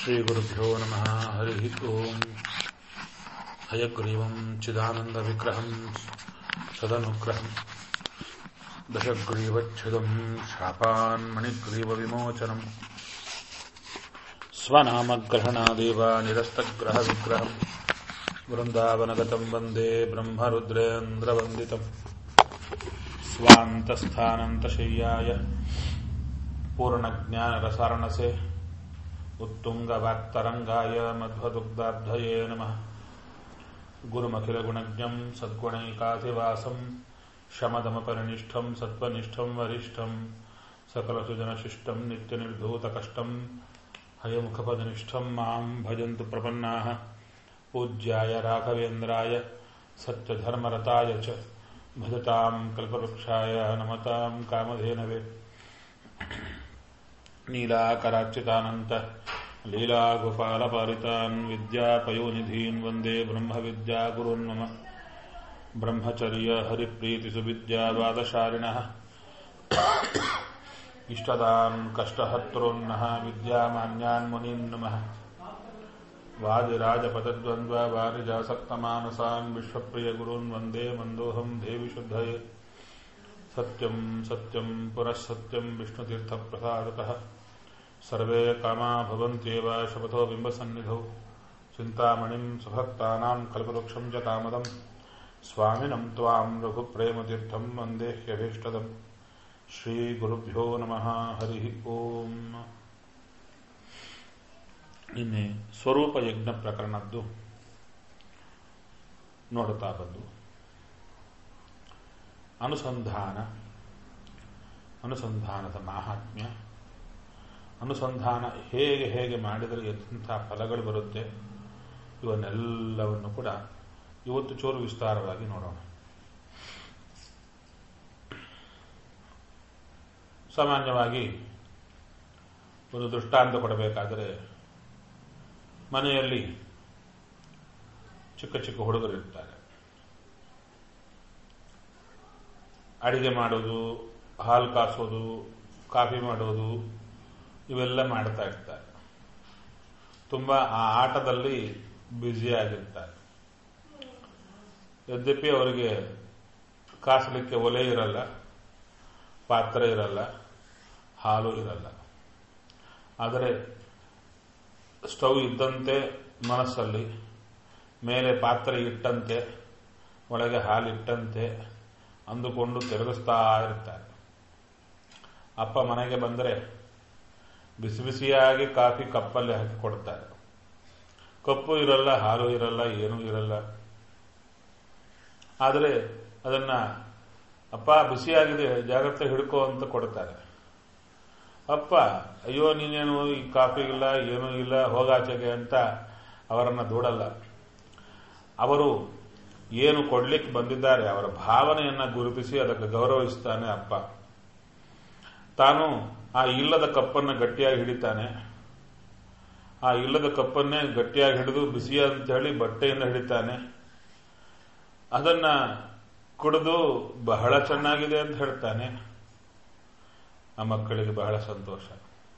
श्रीगुरुभ्यो नमः हरिः ओम् हयग्रीवम् चिदानन्दविग्रहम् सदनुग्रहम् दशग्रीवच्छिदम् शापान्मणिग्रीवविमोचनम् स्वनामग्रहणादेव निरस्तग्रहविग्रहम् वृन्दावनगतम् वन्दे ब्रह्मरुद्रेन्द्रवन्दितम् स्वान्तस्थानन्तशय्याय पूर्णज्ञानरसारणसे उत्तुङ्गवाक्तरङ्गाय मध्वदुग्धाब्धये नमः गुरुमखिलगुणज्ञम् सद्गुणैकाधिवासम् शमदमपरिनिष्ठम् सत्त्वनिष्ठम् वरिष्ठम् सकलसुजनशिष्टम् नित्यनिर्धूतकष्टम् हयमुखपदनिष्ठम् माम् भजन्तु प्रपन्नाः पूज्याय राघवेन्द्राय सत्यधर्मरताय च भजताम् कल्पवृक्षाय नमताम् कामधेनवे नीलाकराच्युतानन्त लीलागोपालपालितान् विद्यापयोनिधीन् वन्दे ब्रह्मविद्यागुरुन् मम ब्रह्मचर्य हरिप्रीतिसुविद्यावादशालिनः इष्टदान् कष्टहर्तॄन्नः विद्यामान्यान् मुनीन् नमः वादिराजपदद्वन्द्ववारिजासक्तमानसान् विश्वप्रियगुरून् वन्दे मन्दोऽहम् देवि शुद्धये सत्यम् सत्यम् पुनः सत्यम् विष्णुतीर्थप्रसादतः सर्वे कामा भवन्त्येव शपथो बिम्बसन्निधौ चिन्तामणिम् सुभक्तानाम् कल्पवृक्षम् च कामदम् स्वामिनम् त्वाम् रघुप्रेमतीर्थम् वन्दे ह्यभीष्टदम् ಶ್ರೀಗುರುಭ್ಯೋ ನಮಃ ಹರಿ ಓಂ ನಿನ್ನೆ ಸ್ವರೂಪ ಯಜ್ಞ ಪ್ರಕರಣದ್ದು ನೋಡುತ್ತಾ ಬಂದು ಅನುಸಂಧಾನ ಅನುಸಂಧಾನದ ಮಾಹಾತ್ಮ್ಯ ಅನುಸಂಧಾನ ಹೇಗೆ ಹೇಗೆ ಮಾಡಿದರೆ ಎಂಥ ಫಲಗಳು ಬರುತ್ತೆ ಇವನ್ನೆಲ್ಲವನ್ನು ಕೂಡ ಇವತ್ತು ಚೂರು ವಿಸ್ತಾರವಾಗಿ ನೋಡೋಣ ಸಾಮಾನ್ಯವಾಗಿ ಒಂದು ದೃಷ್ಟಾಂತ ಕೊಡಬೇಕಾದರೆ ಮನೆಯಲ್ಲಿ ಚಿಕ್ಕ ಚಿಕ್ಕ ಹುಡುಗರಿರ್ತಾರೆ ಅಡಿಗೆ ಮಾಡೋದು ಹಾಲು ಕಾಸೋದು ಕಾಫಿ ಮಾಡೋದು ಇವೆಲ್ಲ ಮಾಡ್ತಾ ಇರ್ತಾರೆ ತುಂಬ ಆ ಆಟದಲ್ಲಿ ಬ್ಯುಸಿಯಾಗಿರ್ತಾರೆ ಯದ್ಯಪಿ ಅವರಿಗೆ ಕಾಸಲಿಕ್ಕೆ ಒಲೆ ಇರಲ್ಲ ಪಾತ್ರೆ ಇರಲ್ಲ ಹಾಲು ಇರಲ್ಲ ಆದರೆ ಸ್ಟವ್ ಇದ್ದಂತೆ ಮನಸ್ಸಲ್ಲಿ ಮೇಲೆ ಪಾತ್ರೆ ಇಟ್ಟಂತೆ ಒಳಗೆ ಹಾಲಿಟ್ಟಂತೆ ಅಂದುಕೊಂಡು ತಿರುಗಿಸ್ತಾ ಇರ್ತಾರೆ ಅಪ್ಪ ಮನೆಗೆ ಬಂದರೆ ಬಿಸಿ ಬಿಸಿಯಾಗಿ ಕಾಫಿ ಕಪ್ಪಲ್ಲಿ ಹಾಕಿ ಕೊಡ್ತಾರೆ ಕಪ್ಪು ಇರಲ್ಲ ಹಾಲು ಇರಲ್ಲ ಏನೂ ಇರಲ್ಲ ಆದರೆ ಅದನ್ನ ಅಪ್ಪ ಬಿಸಿಯಾಗಿದೆ ಜಾಗ್ರತೆ ಹಿಡ್ಕೋ ಅಂತ ಕೊಡ್ತಾರೆ ಅಪ್ಪ ಅಯ್ಯೋ ನೀನೇನು ಈ ಕಾಫಿ ಇಲ್ಲ ಏನೂ ಇಲ್ಲ ಹೋಗಾಚೆಗೆ ಅಂತ ಅವರನ್ನ ದೂಡಲ್ಲ ಅವರು ಏನು ಕೊಡ್ಲಿಕ್ಕೆ ಬಂದಿದ್ದಾರೆ ಅವರ ಭಾವನೆಯನ್ನ ಗುರುತಿಸಿ ಅದಕ್ಕೆ ಗೌರವಿಸ್ತಾನೆ ಅಪ್ಪ ತಾನು ಆ ಇಲ್ಲದ ಕಪ್ಪನ್ನು ಗಟ್ಟಿಯಾಗಿ ಹಿಡಿತಾನೆ ಆ ಇಲ್ಲದ ಕಪ್ಪನ್ನೇ ಗಟ್ಟಿಯಾಗಿ ಹಿಡಿದು ಬಿಸಿ ಅಂತ ಹೇಳಿ ಬಟ್ಟೆಯಿಂದ ಹಿಡಿತಾನೆ ಅದನ್ನ ಕುಡಿದು ಬಹಳ ಚೆನ್ನಾಗಿದೆ ಅಂತ ಹೇಳ್ತಾನೆ ಆ ಮಕ್ಕಳಿಗೆ ಬಹಳ ಸಂತೋಷ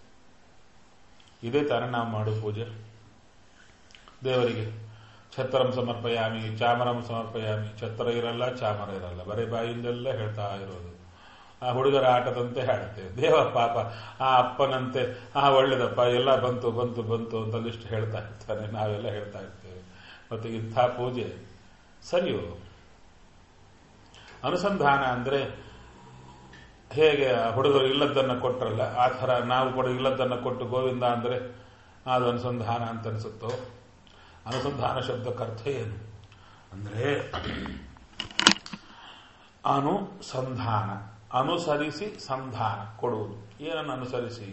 ಇದೇ ತಾನೇ ನಾವು ಮಾಡೋ ಪೂಜೆ ದೇವರಿಗೆ ಛತ್ರಂ ಸಮರ್ಪಯಾಮಿ ಚಾಮರಂ ಸಮರ್ಪಯಾಮಿ ಛತ್ರ ಇರಲ್ಲ ಚಾಮರ ಇರಲ್ಲ ಬರೀ ಬಾಯಿಂದೆಲ್ಲ ಹೇಳ್ತಾ ಇರೋದು ಆ ಹುಡುಗರ ಆಟದಂತೆ ಹೇಳುತ್ತೇವೆ ದೇವ ಪಾಪ ಆ ಅಪ್ಪನಂತೆ ಆ ಒಳ್ಳೇದಪ್ಪ ಎಲ್ಲ ಬಂತು ಬಂತು ಬಂತು ಅಂತ ಲಿಸ್ಟ್ ಹೇಳ್ತಾ ಇರ್ತಾನೆ ನಾವೆಲ್ಲ ಹೇಳ್ತಾ ಇರ್ತೇವೆ ಮತ್ತೆ ಇಂಥ ಪೂಜೆ ಸರಿಯೋ ಅನುಸಂಧಾನ ಅಂದ್ರೆ ಹೇಗೆ ಹುಡುಗರು ಇಲ್ಲದನ್ನ ಕೊಟ್ಟರಲ್ಲ ಆ ಥರ ನಾವು ಕೂಡ ಇಲ್ಲದನ್ನ ಕೊಟ್ಟು ಗೋವಿಂದ ಅಂದ್ರೆ ಅದು ಅನುಸಂಧಾನ ಅಂತ ಅನಿಸುತ್ತೋ ಅನುಸಂಧಾನ ಶಬ್ದಕ್ಕೆ ಅರ್ಥ ಏನು ಅಂದ್ರೆ ಅನುಸಂಧಾನ ಅನುಸರಿಸಿ ಸಂಧಾನ ಕೊಡುವುದು ಏನನ್ನು ಅನುಸರಿಸಿ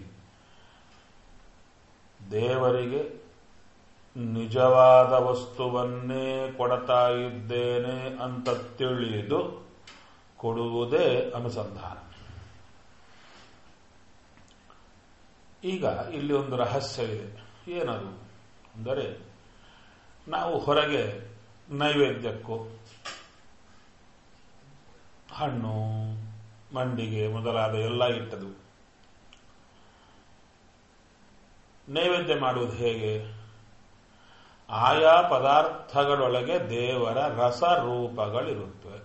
ದೇವರಿಗೆ ನಿಜವಾದ ವಸ್ತುವನ್ನೇ ಕೊಡತಾ ಇದ್ದೇನೆ ಅಂತ ತಿಳಿದು ಕೊಡುವುದೇ ಅನುಸಂಧಾನ ಈಗ ಇಲ್ಲಿ ಒಂದು ರಹಸ್ಯ ಇದೆ ಏನದು ಅಂದರೆ ನಾವು ಹೊರಗೆ ನೈವೇದ್ಯಕ್ಕೂ ಹಣ್ಣು ಮಂಡಿಗೆ ಮೊದಲಾದ ಎಲ್ಲ ಇಟ್ಟದು ನೈವೇದ್ಯ ಮಾಡುವುದು ಹೇಗೆ ಆಯಾ ಪದಾರ್ಥಗಳೊಳಗೆ ದೇವರ ರಸರೂಪಗಳಿರುತ್ತವೆ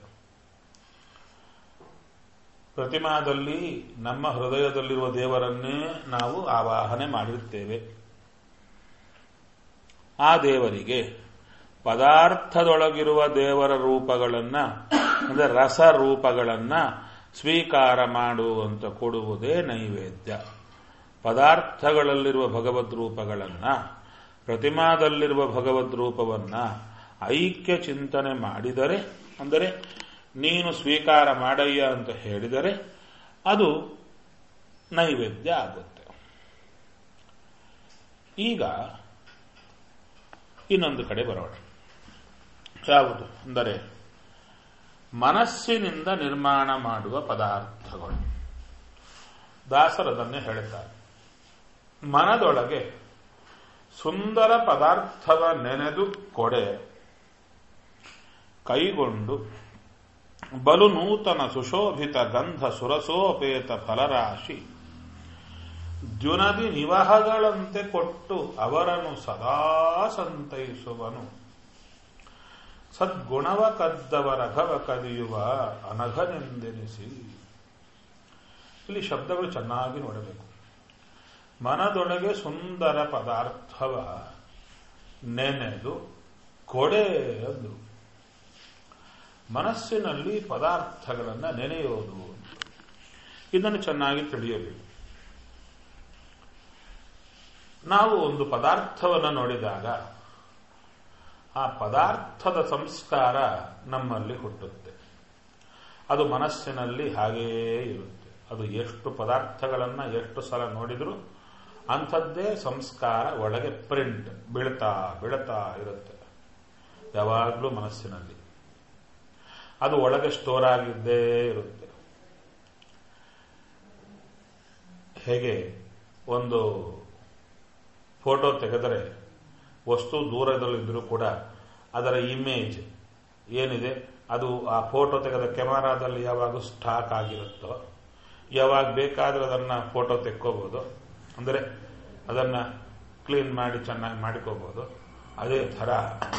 ಪ್ರತಿಮಾದಲ್ಲಿ ನಮ್ಮ ಹೃದಯದಲ್ಲಿರುವ ದೇವರನ್ನೇ ನಾವು ಆವಾಹನೆ ಮಾಡಿರುತ್ತೇವೆ ಆ ದೇವರಿಗೆ ಪದಾರ್ಥದೊಳಗಿರುವ ದೇವರ ರೂಪಗಳನ್ನ ಅಂದರೆ ರಸ ರೂಪಗಳನ್ನ ಸ್ವೀಕಾರ ಮಾಡುವಂತ ಕೊಡುವುದೇ ನೈವೇದ್ಯ ಪದಾರ್ಥಗಳಲ್ಲಿರುವ ಭಗವದ್ ರೂಪಗಳನ್ನ ಪ್ರತಿಮಾದಲ್ಲಿರುವ ಭಗವದ್ ರೂಪವನ್ನ ಐಕ್ಯ ಚಿಂತನೆ ಮಾಡಿದರೆ ಅಂದರೆ ನೀನು ಸ್ವೀಕಾರ ಮಾಡಯ್ಯ ಅಂತ ಹೇಳಿದರೆ ಅದು ನೈವೇದ್ಯ ಆಗುತ್ತೆ ಈಗ ಇನ್ನೊಂದು ಕಡೆ ಬರೋಣ ಯಾವುದು ಅಂದರೆ ಮನಸ್ಸಿನಿಂದ ನಿರ್ಮಾಣ ಮಾಡುವ ಪದಾರ್ಥಗಳು ದಾಸರದನ್ನೇ ಹೇಳುತ್ತಾರೆ ಮನದೊಳಗೆ ಸುಂದರ ಪದಾರ್ಥವ ನೆನೆದು ಕೊಡೆ ಕೈಗೊಂಡು ಬಲು ನೂತನ ಸುಶೋಭಿತ ಗಂಧ ಸುರಸೋಪೇತ ಫಲರಾಶಿ ದ್ಯುನದಿ ನಿವಹಗಳಂತೆ ಕೊಟ್ಟು ಅವರನ್ನು ಸದಾ ಸಂತೈಸುವನು ಸದ್ಗುಣವ ಕದ್ದವರ ಘವ ಕದಿಯುವ ಅನಘನೆಂದೆನಿಸಿ ಇಲ್ಲಿ ಶಬ್ದಗಳು ಚೆನ್ನಾಗಿ ನೋಡಬೇಕು ಮನದೊಳಗೆ ಸುಂದರ ಪದಾರ್ಥವ ನೆನೆದು ಕೊಡೆ ಅಂದರು ಮನಸ್ಸಿನಲ್ಲಿ ಪದಾರ್ಥಗಳನ್ನು ನೆನೆಯೋದು ಇದನ್ನು ಚೆನ್ನಾಗಿ ತಿಳಿಯಬೇಕು ನಾವು ಒಂದು ಪದಾರ್ಥವನ್ನು ನೋಡಿದಾಗ ಆ ಪದಾರ್ಥದ ಸಂಸ್ಕಾರ ನಮ್ಮಲ್ಲಿ ಹುಟ್ಟುತ್ತೆ ಅದು ಮನಸ್ಸಿನಲ್ಲಿ ಹಾಗೆಯೇ ಇರುತ್ತೆ ಅದು ಎಷ್ಟು ಪದಾರ್ಥಗಳನ್ನು ಎಷ್ಟು ಸಲ ನೋಡಿದರೂ ಅಂಥದ್ದೇ ಸಂಸ್ಕಾರ ಒಳಗೆ ಪ್ರಿಂಟ್ ಬೀಳ್ತಾ ಬೀಳ್ತಾ ಇರುತ್ತೆ ಯಾವಾಗಲೂ ಮನಸ್ಸಿನಲ್ಲಿ ಅದು ಒಳಗೆ ಸ್ಟೋರ್ ಆಗಿದ್ದೇ ಇರುತ್ತೆ ಹೇಗೆ ಒಂದು ಫೋಟೋ ತೆಗೆದರೆ ವಸ್ತು ದೂರದಲ್ಲಿದ್ದರೂ ಕೂಡ ಅದರ ಇಮೇಜ್ ಏನಿದೆ ಅದು ಆ ಫೋಟೋ ತೆಗೆದ ಕೆಮೆರಾದಲ್ಲಿ ಯಾವಾಗ ಸ್ಟಾಕ್ ಆಗಿರುತ್ತೋ ಯಾವಾಗ ಬೇಕಾದರೂ ಅದನ್ನು ಫೋಟೋ ತೆಕ್ಕೋಬೋದು ಅಂದರೆ ಅದನ್ನು ಕ್ಲೀನ್ ಮಾಡಿ ಚೆನ್ನಾಗಿ ಮಾಡಿಕೋಬೋದು ಅದೇ ಥರ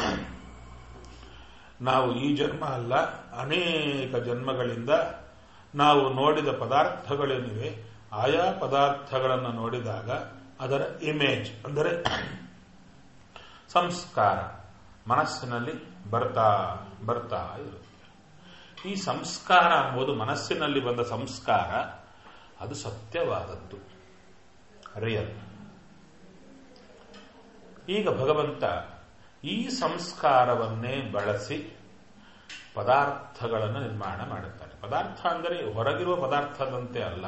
ನಾವು ಈ ಜನ್ಮ ಅಲ್ಲ ಅನೇಕ ಜನ್ಮಗಳಿಂದ ನಾವು ನೋಡಿದ ಪದಾರ್ಥಗಳೇನಿವೆ ಆಯಾ ಪದಾರ್ಥಗಳನ್ನು ನೋಡಿದಾಗ ಅದರ ಇಮೇಜ್ ಅಂದರೆ ಸಂಸ್ಕಾರ ಮನಸ್ಸಿನಲ್ಲಿ ಬರ್ತಾ ಬರ್ತಾ ಇರುತ್ತೆ ಈ ಸಂಸ್ಕಾರ ಎಂಬುದು ಮನಸ್ಸಿನಲ್ಲಿ ಬಂದ ಸಂಸ್ಕಾರ ಅದು ಸತ್ಯವಾದದ್ದು ರಿಯಲ್ ಈಗ ಭಗವಂತ ಈ ಸಂಸ್ಕಾರವನ್ನೇ ಬಳಸಿ ಪದಾರ್ಥಗಳನ್ನು ನಿರ್ಮಾಣ ಮಾಡುತ್ತಾರೆ ಪದಾರ್ಥ ಅಂದರೆ ಹೊರಗಿರುವ ಪದಾರ್ಥದಂತೆ ಅಲ್ಲ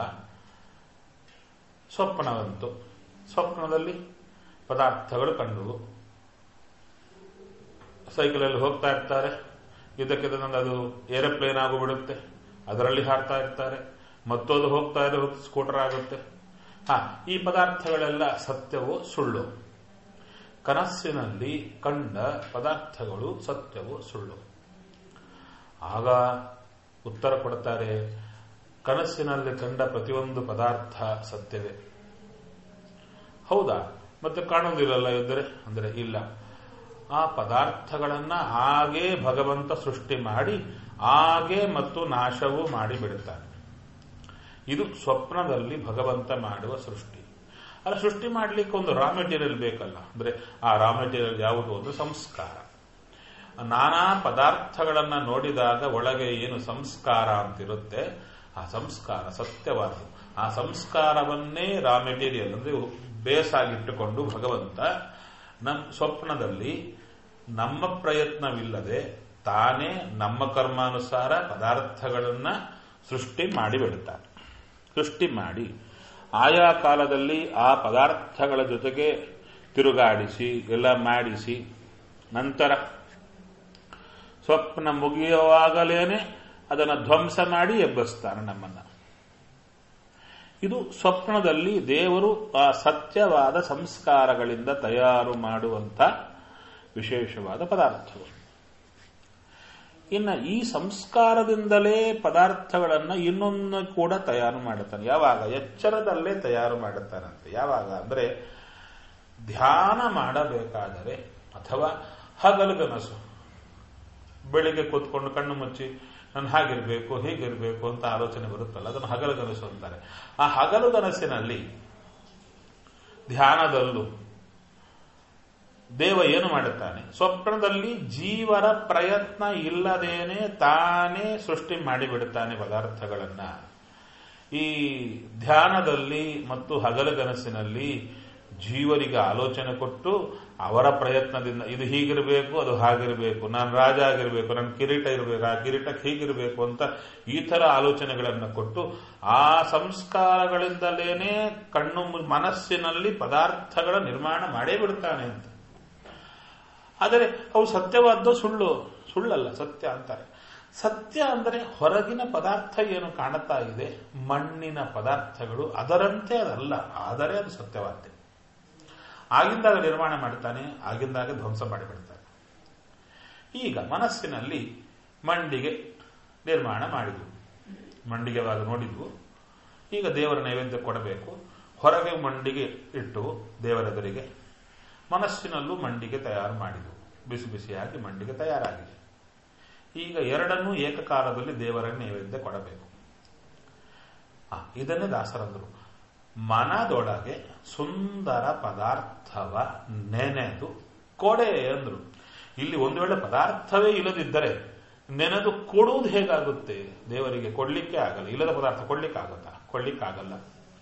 ಸ್ವಪ್ನವಂತು ಸ್ವಪ್ನದಲ್ಲಿ ಪದಾರ್ಥಗಳು ಕಂಡುವು ಸೈಕಲಲ್ಲಿ ಹೋಗ್ತಾ ಇರ್ತಾರೆ ಇದಕ್ಕಿದಂಗೆ ಅದು ಏರೋಪ್ಲೇನ್ ಆಗಿಬಿಡುತ್ತೆ ಅದರಲ್ಲಿ ಹಾರ್ತಾ ಇರ್ತಾರೆ ಮತ್ತೊಂದು ಹೋಗ್ತಾ ಇದೆ ಸ್ಕೂಟರ್ ಆಗುತ್ತೆ ಹಾ ಈ ಪದಾರ್ಥಗಳೆಲ್ಲ ಸತ್ಯವೋ ಸುಳ್ಳು ಕನಸಿನಲ್ಲಿ ಕಂಡ ಪದಾರ್ಥಗಳು ಸತ್ಯವೋ ಸುಳ್ಳು ಆಗ ಉತ್ತರ ಕೊಡ್ತಾರೆ ಕನಸಿನಲ್ಲಿ ಕಂಡ ಪ್ರತಿಯೊಂದು ಪದಾರ್ಥ ಸತ್ಯವೇ ಹೌದಾ ಮತ್ತೆ ಕಾಣೋದಿಲ್ಲಲ್ಲ ಇದ್ದರೆ ಅಂದರೆ ಇಲ್ಲ ಆ ಪದಾರ್ಥಗಳನ್ನ ಹಾಗೇ ಭಗವಂತ ಸೃಷ್ಟಿ ಮಾಡಿ ಹಾಗೆ ಮತ್ತು ನಾಶವೂ ಮಾಡಿ ಬಿಡುತ್ತಾನೆ ಇದು ಸ್ವಪ್ನದಲ್ಲಿ ಭಗವಂತ ಮಾಡುವ ಸೃಷ್ಟಿ ಅಲ್ಲ ಸೃಷ್ಟಿ ಮಾಡಲಿಕ್ಕೆ ಒಂದು ರಾ ಮೆಟೀರಿಯಲ್ ಬೇಕಲ್ಲ ಅಂದ್ರೆ ಆ ರಾ ಮೆಟೀರಿಯಲ್ ಯಾವುದು ಒಂದು ಸಂಸ್ಕಾರ ನಾನಾ ಪದಾರ್ಥಗಳನ್ನ ನೋಡಿದಾಗ ಒಳಗೆ ಏನು ಸಂಸ್ಕಾರ ಅಂತಿರುತ್ತೆ ಆ ಸಂಸ್ಕಾರ ಸತ್ಯವಾದ ಆ ಸಂಸ್ಕಾರವನ್ನೇ ರಾ ಮೆಟೀರಿಯಲ್ ಅಂದ್ರೆ ಬೇಸಾಗಿಟ್ಟುಕೊಂಡು ಭಗವಂತ ನಮ್ಮ ಸ್ವಪ್ನದಲ್ಲಿ ನಮ್ಮ ಪ್ರಯತ್ನವಿಲ್ಲದೆ ತಾನೇ ನಮ್ಮ ಕರ್ಮಾನುಸಾರ ಪದಾರ್ಥಗಳನ್ನ ಸೃಷ್ಟಿ ಮಾಡಿಬಿಡುತ್ತಾನೆ ಸೃಷ್ಟಿ ಮಾಡಿ ಆಯಾ ಕಾಲದಲ್ಲಿ ಆ ಪದಾರ್ಥಗಳ ಜೊತೆಗೆ ತಿರುಗಾಡಿಸಿ ಎಲ್ಲ ಮಾಡಿಸಿ ನಂತರ ಸ್ವಪ್ನ ಮುಗಿಯುವಾಗಲೇನೆ ಅದನ್ನು ಧ್ವಂಸ ಮಾಡಿ ಎಬ್ಬಸ್ತಾನೆ ನಮ್ಮನ್ನ ಇದು ಸ್ವಪ್ನದಲ್ಲಿ ದೇವರು ಆ ಸತ್ಯವಾದ ಸಂಸ್ಕಾರಗಳಿಂದ ತಯಾರು ಮಾಡುವಂತ ವಿಶೇಷವಾದ ಪದಾರ್ಥಗಳು ಇನ್ನು ಈ ಸಂಸ್ಕಾರದಿಂದಲೇ ಪದಾರ್ಥಗಳನ್ನು ಇನ್ನೊಂದು ಕೂಡ ತಯಾರು ಮಾಡುತ್ತಾನೆ ಯಾವಾಗ ಎಚ್ಚರದಲ್ಲೇ ತಯಾರು ಮಾಡುತ್ತಾನಂತೆ ಯಾವಾಗ ಅಂದ್ರೆ ಧ್ಯಾನ ಮಾಡಬೇಕಾದರೆ ಅಥವಾ ಹಗಲುಗನಸು ಬೆಳಿಗ್ಗೆ ಕೂತ್ಕೊಂಡು ಕಣ್ಣು ಮುಚ್ಚಿ ನಾನು ಹಾಗಿರ್ಬೇಕು ಹೀಗಿರ್ಬೇಕು ಅಂತ ಆಲೋಚನೆ ಬರುತ್ತಲ್ಲ ಅದನ್ನು ಹಗಲುಗನಸು ಅಂತಾರೆ ಆ ಹಗಲುಗನಸಿನಲ್ಲಿ ಧ್ಯಾನದಲ್ಲೂ ದೇವ ಏನು ಮಾಡುತ್ತಾನೆ ಸ್ವಪ್ನದಲ್ಲಿ ಜೀವರ ಪ್ರಯತ್ನ ಇಲ್ಲದೇನೆ ತಾನೇ ಸೃಷ್ಟಿ ಮಾಡಿಬಿಡುತ್ತಾನೆ ಪದಾರ್ಥಗಳನ್ನ ಈ ಧ್ಯಾನದಲ್ಲಿ ಮತ್ತು ಹಗಲಗನಸಿನಲ್ಲಿ ಜೀವರಿಗೆ ಆಲೋಚನೆ ಕೊಟ್ಟು ಅವರ ಪ್ರಯತ್ನದಿಂದ ಇದು ಹೀಗಿರಬೇಕು ಅದು ಹಾಗಿರಬೇಕು ನಾನು ರಾಜ ಆಗಿರಬೇಕು ನನ್ನ ಕಿರೀಟ ಇರಬೇಕು ಆ ಕಿರೀಟಕ್ಕೆ ಹೀಗಿರಬೇಕು ಅಂತ ಈ ತರ ಆಲೋಚನೆಗಳನ್ನು ಕೊಟ್ಟು ಆ ಸಂಸ್ಕಾರಗಳಿಂದಲೇನೆ ಕಣ್ಣು ಮನಸ್ಸಿನಲ್ಲಿ ಪದಾರ್ಥಗಳ ನಿರ್ಮಾಣ ಮಾಡೇ ಬಿಡ್ತಾನೆ ಅಂತ ಆದರೆ ಅವು ಸತ್ಯವಾದ್ದು ಸುಳ್ಳು ಸುಳ್ಳಲ್ಲ ಸತ್ಯ ಅಂತಾರೆ ಸತ್ಯ ಅಂದರೆ ಹೊರಗಿನ ಪದಾರ್ಥ ಏನು ಕಾಣುತ್ತಾ ಇದೆ ಮಣ್ಣಿನ ಪದಾರ್ಥಗಳು ಅದರಂತೆ ಅದಲ್ಲ ಆದರೆ ಅದು ಸತ್ಯವಾದ್ಯ ಆಗಿಂದಾಗ ನಿರ್ಮಾಣ ಮಾಡ್ತಾನೆ ಆಗಿಂದಾಗ ಧ್ವಂಸ ಮಾಡಿಬಿಡ್ತಾನೆ ಈಗ ಮನಸ್ಸಿನಲ್ಲಿ ಮಂಡಿಗೆ ನಿರ್ಮಾಣ ಮಾಡಿದ್ವು ಮಂಡಿಗೆವಾಗ ನೋಡಿದ್ವು ಈಗ ದೇವರ ನೈವೇದ್ಯ ಕೊಡಬೇಕು ಹೊರಗೆ ಮಂಡಿಗೆ ಇಟ್ಟು ದೇವರೆದುರಿಗೆ ಮನಸ್ಸಿನಲ್ಲೂ ಮಂಡಿಗೆ ತಯಾರು ಮಾಡಿದ್ವು ಬಿಸಿ ಬಿಸಿಯಾಗಿ ಮಂಡಿಗೆ ತಯಾರಾಗಿದೆ ಈಗ ಎರಡನ್ನೂ ಏಕಕಾಲದಲ್ಲಿ ದೇವರ ನೈವೇದ್ಯ ಕೊಡಬೇಕು ಇದನ್ನೇ ದಾಸರಂದರು ಮನದೊಳಗೆ ಸುಂದರ ಪದಾರ್ಥವ ನೆನೆದು ಕೊಡೆ ಅಂದ್ರು ಇಲ್ಲಿ ಒಂದು ವೇಳೆ ಪದಾರ್ಥವೇ ಇಲ್ಲದಿದ್ದರೆ ನೆನೆದು ಕೊಡುವುದು ಹೇಗಾಗುತ್ತೆ ದೇವರಿಗೆ ಕೊಡ್ಲಿಕ್ಕೆ ಆಗಲ್ಲ ಇಲ್ಲದ ಪದಾರ್ಥ ಕೊಡ್ಲಿಕ್ಕೆ ಆಗುತ್ತಾ ಕೊಡ್ಲಿಕ್ಕಾಗಲ್ಲ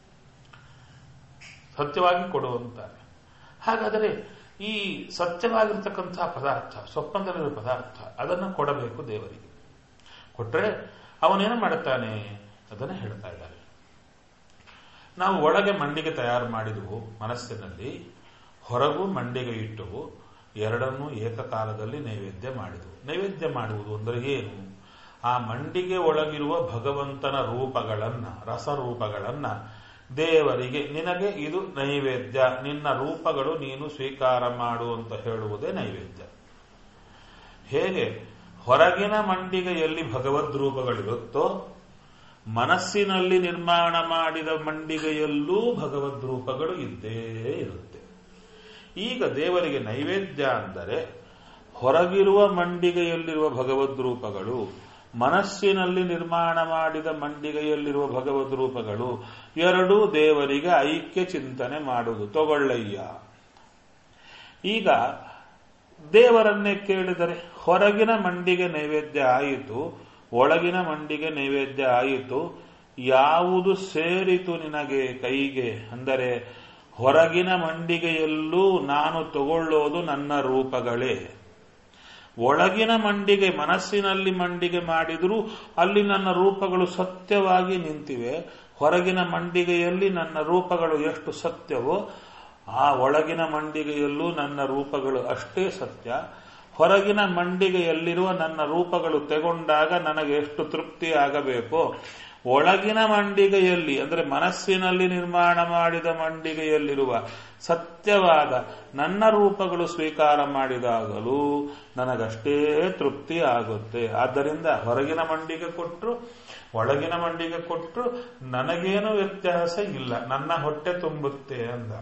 ಸತ್ಯವಾಗಿ ಕೊಡುವಂತಾರೆ ಹಾಗಾದರೆ ಈ ಸತ್ಯವಾಗಿರ್ತಕ್ಕಂತಹ ಪದಾರ್ಥ ಸ್ವಪ್ನದಲ್ಲಿರುವ ಪದಾರ್ಥ ಅದನ್ನು ಕೊಡಬೇಕು ದೇವರಿಗೆ ಕೊಟ್ಟರೆ ಅವನೇನು ಮಾಡುತ್ತಾನೆ ಅದನ್ನು ಹೇಳ್ತಾ ಇದ್ದಾರೆ ನಾವು ಒಳಗೆ ಮಂಡಿಗೆ ತಯಾರು ಮಾಡಿದವು ಮನಸ್ಸಿನಲ್ಲಿ ಹೊರಗೂ ಮಂಡಿಗೆ ಇಟ್ಟವು ಎರಡನ್ನೂ ಏಕಕಾಲದಲ್ಲಿ ನೈವೇದ್ಯ ಮಾಡಿದವು ನೈವೇದ್ಯ ಮಾಡುವುದು ಅಂದರೆ ಏನು ಆ ಮಂಡಿಗೆ ಒಳಗಿರುವ ಭಗವಂತನ ರೂಪಗಳನ್ನ ರಸರೂಪಗಳನ್ನ ದೇವರಿಗೆ ನಿನಗೆ ಇದು ನೈವೇದ್ಯ ನಿನ್ನ ರೂಪಗಳು ನೀನು ಸ್ವೀಕಾರ ಮಾಡು ಅಂತ ಹೇಳುವುದೇ ನೈವೇದ್ಯ ಹೇಗೆ ಹೊರಗಿನ ಮಂಡಿಗೆಯಲ್ಲಿ ಭಗವದ್ ರೂಪಗಳಿರುತ್ತೋ ಮನಸ್ಸಿನಲ್ಲಿ ನಿರ್ಮಾಣ ಮಾಡಿದ ಮಂಡಿಗೆಯಲ್ಲೂ ಭಗವದ್ ರೂಪಗಳು ಇದ್ದೇ ಇರುತ್ತೆ ಈಗ ದೇವರಿಗೆ ನೈವೇದ್ಯ ಅಂದರೆ ಹೊರಗಿರುವ ಮಂಡಿಗೆಯಲ್ಲಿರುವ ಭಗವದ್ ರೂಪಗಳು ಮನಸ್ಸಿನಲ್ಲಿ ನಿರ್ಮಾಣ ಮಾಡಿದ ಮಂಡಿಗೆಯಲ್ಲಿರುವ ಭಗವದ್ ರೂಪಗಳು ಎರಡೂ ದೇವರಿಗೆ ಐಕ್ಯ ಚಿಂತನೆ ಮಾಡುವುದು ತಗೊಳ್ಳಯ್ಯ ಈಗ ದೇವರನ್ನೇ ಕೇಳಿದರೆ ಹೊರಗಿನ ಮಂಡಿಗೆ ನೈವೇದ್ಯ ಆಯಿತು ಒಳಗಿನ ಮಂಡಿಗೆ ನೈವೇದ್ಯ ಆಯಿತು ಯಾವುದು ಸೇರಿತು ನಿನಗೆ ಕೈಗೆ ಅಂದರೆ ಹೊರಗಿನ ಮಂಡಿಗೆಯಲ್ಲೂ ನಾನು ತಗೊಳ್ಳೋದು ನನ್ನ ರೂಪಗಳೇ ಒಳಗಿನ ಮಂಡಿಗೆ ಮನಸ್ಸಿನಲ್ಲಿ ಮಂಡಿಗೆ ಮಾಡಿದರೂ ಅಲ್ಲಿ ನನ್ನ ರೂಪಗಳು ಸತ್ಯವಾಗಿ ನಿಂತಿವೆ ಹೊರಗಿನ ಮಂಡಿಗೆಯಲ್ಲಿ ನನ್ನ ರೂಪಗಳು ಎಷ್ಟು ಸತ್ಯವೋ ಆ ಒಳಗಿನ ಮಂಡಿಗೆಯಲ್ಲೂ ನನ್ನ ರೂಪಗಳು ಅಷ್ಟೇ ಸತ್ಯ ಹೊರಗಿನ ಮಂಡಿಗೆಯಲ್ಲಿರುವ ನನ್ನ ರೂಪಗಳು ತೆಗೊಂಡಾಗ ನನಗೆ ಎಷ್ಟು ತೃಪ್ತಿ ಆಗಬೇಕೋ ಒಳಗಿನ ಮಂಡಿಗೆಯಲ್ಲಿ ಅಂದರೆ ಮನಸ್ಸಿನಲ್ಲಿ ನಿರ್ಮಾಣ ಮಾಡಿದ ಮಂಡಿಗೆಯಲ್ಲಿರುವ ಸತ್ಯವಾದ ನನ್ನ ರೂಪಗಳು ಸ್ವೀಕಾರ ಮಾಡಿದಾಗಲೂ ನನಗಷ್ಟೇ ತೃಪ್ತಿ ಆಗುತ್ತೆ ಆದ್ದರಿಂದ ಹೊರಗಿನ ಮಂಡಿಗೆ ಕೊಟ್ಟರು ಒಳಗಿನ ಮಂಡಿಗೆ ಕೊಟ್ಟರು ನನಗೇನು ವ್ಯತ್ಯಾಸ ಇಲ್ಲ ನನ್ನ ಹೊಟ್ಟೆ ತುಂಬುತ್ತೆ ಅಂದ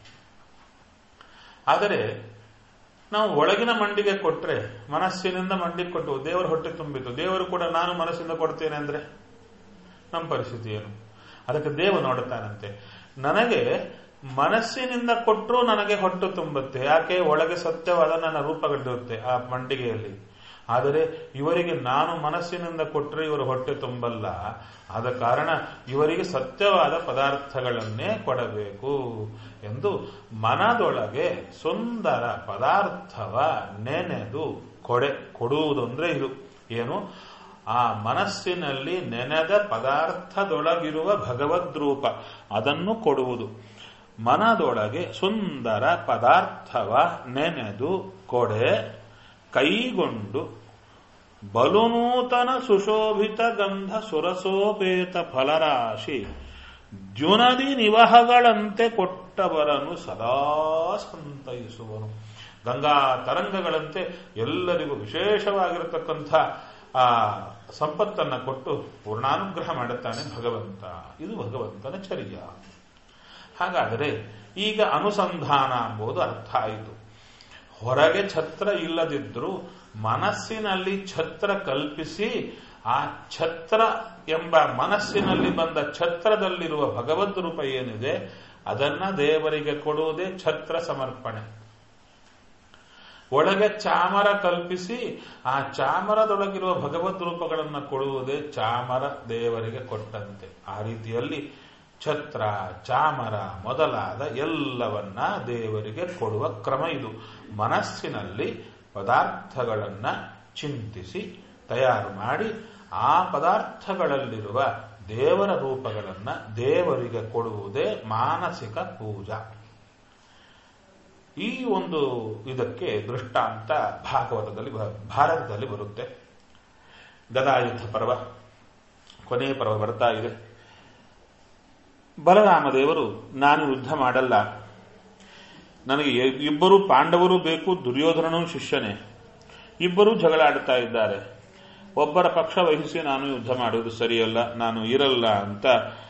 ಆದರೆ ನಾವು ಒಳಗಿನ ಮಂಡಿಗೆ ಕೊಟ್ರೆ ಮನಸ್ಸಿನಿಂದ ಮಂಡಿಗೆ ಕೊಟ್ಟು ದೇವರ ಹೊಟ್ಟೆ ತುಂಬಿತು ದೇವರು ಕೂಡ ನಾನು ಮನಸ್ಸಿಂದ ಕೊಡ್ತೇನೆ ಅಂದ್ರೆ ನಮ್ಮ ಪರಿಸ್ಥಿತಿ ಏನು ಅದಕ್ಕೆ ದೇವ ನೋಡುತ್ತಾನಂತೆ ನನಗೆ ಮನಸ್ಸಿನಿಂದ ಕೊಟ್ಟರು ನನಗೆ ಹೊಟ್ಟು ತುಂಬುತ್ತೆ ಯಾಕೆ ಒಳಗೆ ಸತ್ಯವಾದ ನನ್ನ ರೂಪಗಳಿರುತ್ತೆ ಆ ಮಂಡಿಗೆಯಲ್ಲಿ ಆದರೆ ಇವರಿಗೆ ನಾನು ಮನಸ್ಸಿನಿಂದ ಕೊಟ್ಟರೆ ಇವರ ಹೊಟ್ಟೆ ತುಂಬಲ್ಲ ಆದ ಕಾರಣ ಇವರಿಗೆ ಸತ್ಯವಾದ ಪದಾರ್ಥಗಳನ್ನೇ ಕೊಡಬೇಕು ಎಂದು ಮನದೊಳಗೆ ಸುಂದರ ಪದಾರ್ಥವ ನೆನೆದು ಕೊಡೆ ಕೊಡುವುದು ಅಂದ್ರೆ ಇದು ಏನು ಆ ಮನಸ್ಸಿನಲ್ಲಿ ನೆನೆದ ಪದಾರ್ಥದೊಳಗಿರುವ ಭಗವದ್ರೂಪ ಅದನ್ನು ಕೊಡುವುದು ಮನದೊಳಗೆ ಸುಂದರ ಪದಾರ್ಥವ ನೆನೆದು ಕೊಡೆ ಕೈಗೊಂಡು ಬಲುನೂತನ ಸುಶೋಭಿತ ಗಂಧ ಸುರಸೋಪೇತ ಫಲರಾಶಿ ಜುನದಿ ನಿವಹಗಳಂತೆ ಕೊಟ್ಟವರನ್ನು ಸದಾ ಸಂತೈಸುವನು ಗಂಗಾ ತರಂಗಗಳಂತೆ ಎಲ್ಲರಿಗೂ ವಿಶೇಷವಾಗಿರತಕ್ಕಂಥ ಆ ಸಂಪತ್ತನ್ನ ಕೊಟ್ಟು ಪೂರ್ಣಾನುಗ್ರಹ ಮಾಡುತ್ತಾನೆ ಭಗವಂತ ಇದು ಭಗವಂತನ ಚರ್ಯ ಹಾಗಾದರೆ ಈಗ ಅನುಸಂಧಾನ ಎಂಬುದು ಅರ್ಥ ಆಯಿತು ಹೊರಗೆ ಛತ್ರ ಇಲ್ಲದಿದ್ರೂ ಮನಸ್ಸಿನಲ್ಲಿ ಛತ್ರ ಕಲ್ಪಿಸಿ ಆ ಛತ್ರ ಎಂಬ ಮನಸ್ಸಿನಲ್ಲಿ ಬಂದ ಛತ್ರದಲ್ಲಿರುವ ಭಗವದ್ ರೂಪ ಏನಿದೆ ಅದನ್ನ ದೇವರಿಗೆ ಕೊಡುವುದೇ ಛತ್ರ ಸಮರ್ಪಣೆ ಒಳಗೆ ಚಾಮರ ಕಲ್ಪಿಸಿ ಆ ಚಾಮರದೊಳಗಿರುವ ಭಗವದ್ ರೂಪಗಳನ್ನು ಕೊಡುವುದೇ ಚಾಮರ ದೇವರಿಗೆ ಕೊಟ್ಟಂತೆ ಆ ರೀತಿಯಲ್ಲಿ ಛತ್ರ ಚಾಮರ ಮೊದಲಾದ ಎಲ್ಲವನ್ನ ದೇವರಿಗೆ ಕೊಡುವ ಕ್ರಮ ಇದು ಮನಸ್ಸಿನಲ್ಲಿ ಪದಾರ್ಥಗಳನ್ನ ಚಿಂತಿಸಿ ತಯಾರು ಮಾಡಿ ಆ ಪದಾರ್ಥಗಳಲ್ಲಿರುವ ದೇವರ ರೂಪಗಳನ್ನ ದೇವರಿಗೆ ಕೊಡುವುದೇ ಮಾನಸಿಕ ಪೂಜಾ ಈ ಒಂದು ಇದಕ್ಕೆ ದೃಷ್ಟಾಂತ ಭಾಗವತದಲ್ಲಿ ಭಾರತದಲ್ಲಿ ಬರುತ್ತೆ ಗದಾಯುದ್ಧ ಪರ್ವ ಕೊನೆಯ ಪರ್ವ ಬರ್ತಾ ಇದೆ ಬಲರಾಮದೇವರು ನಾನು ಯುದ್ಧ ಮಾಡಲ್ಲ ನನಗೆ ಇಬ್ಬರು ಪಾಂಡವರು ಬೇಕು ದುರ್ಯೋಧನನು ಶಿಷ್ಯನೇ ಇಬ್ಬರೂ ಜಗಳ ಆಡುತ್ತಾ ಇದ್ದಾರೆ ಒಬ್ಬರ ಪಕ್ಷ ವಹಿಸಿ ನಾನು ಯುದ್ಧ ಮಾಡುವುದು ಸರಿಯಲ್ಲ ನಾನು ಇರಲ್ಲ ಅಂತ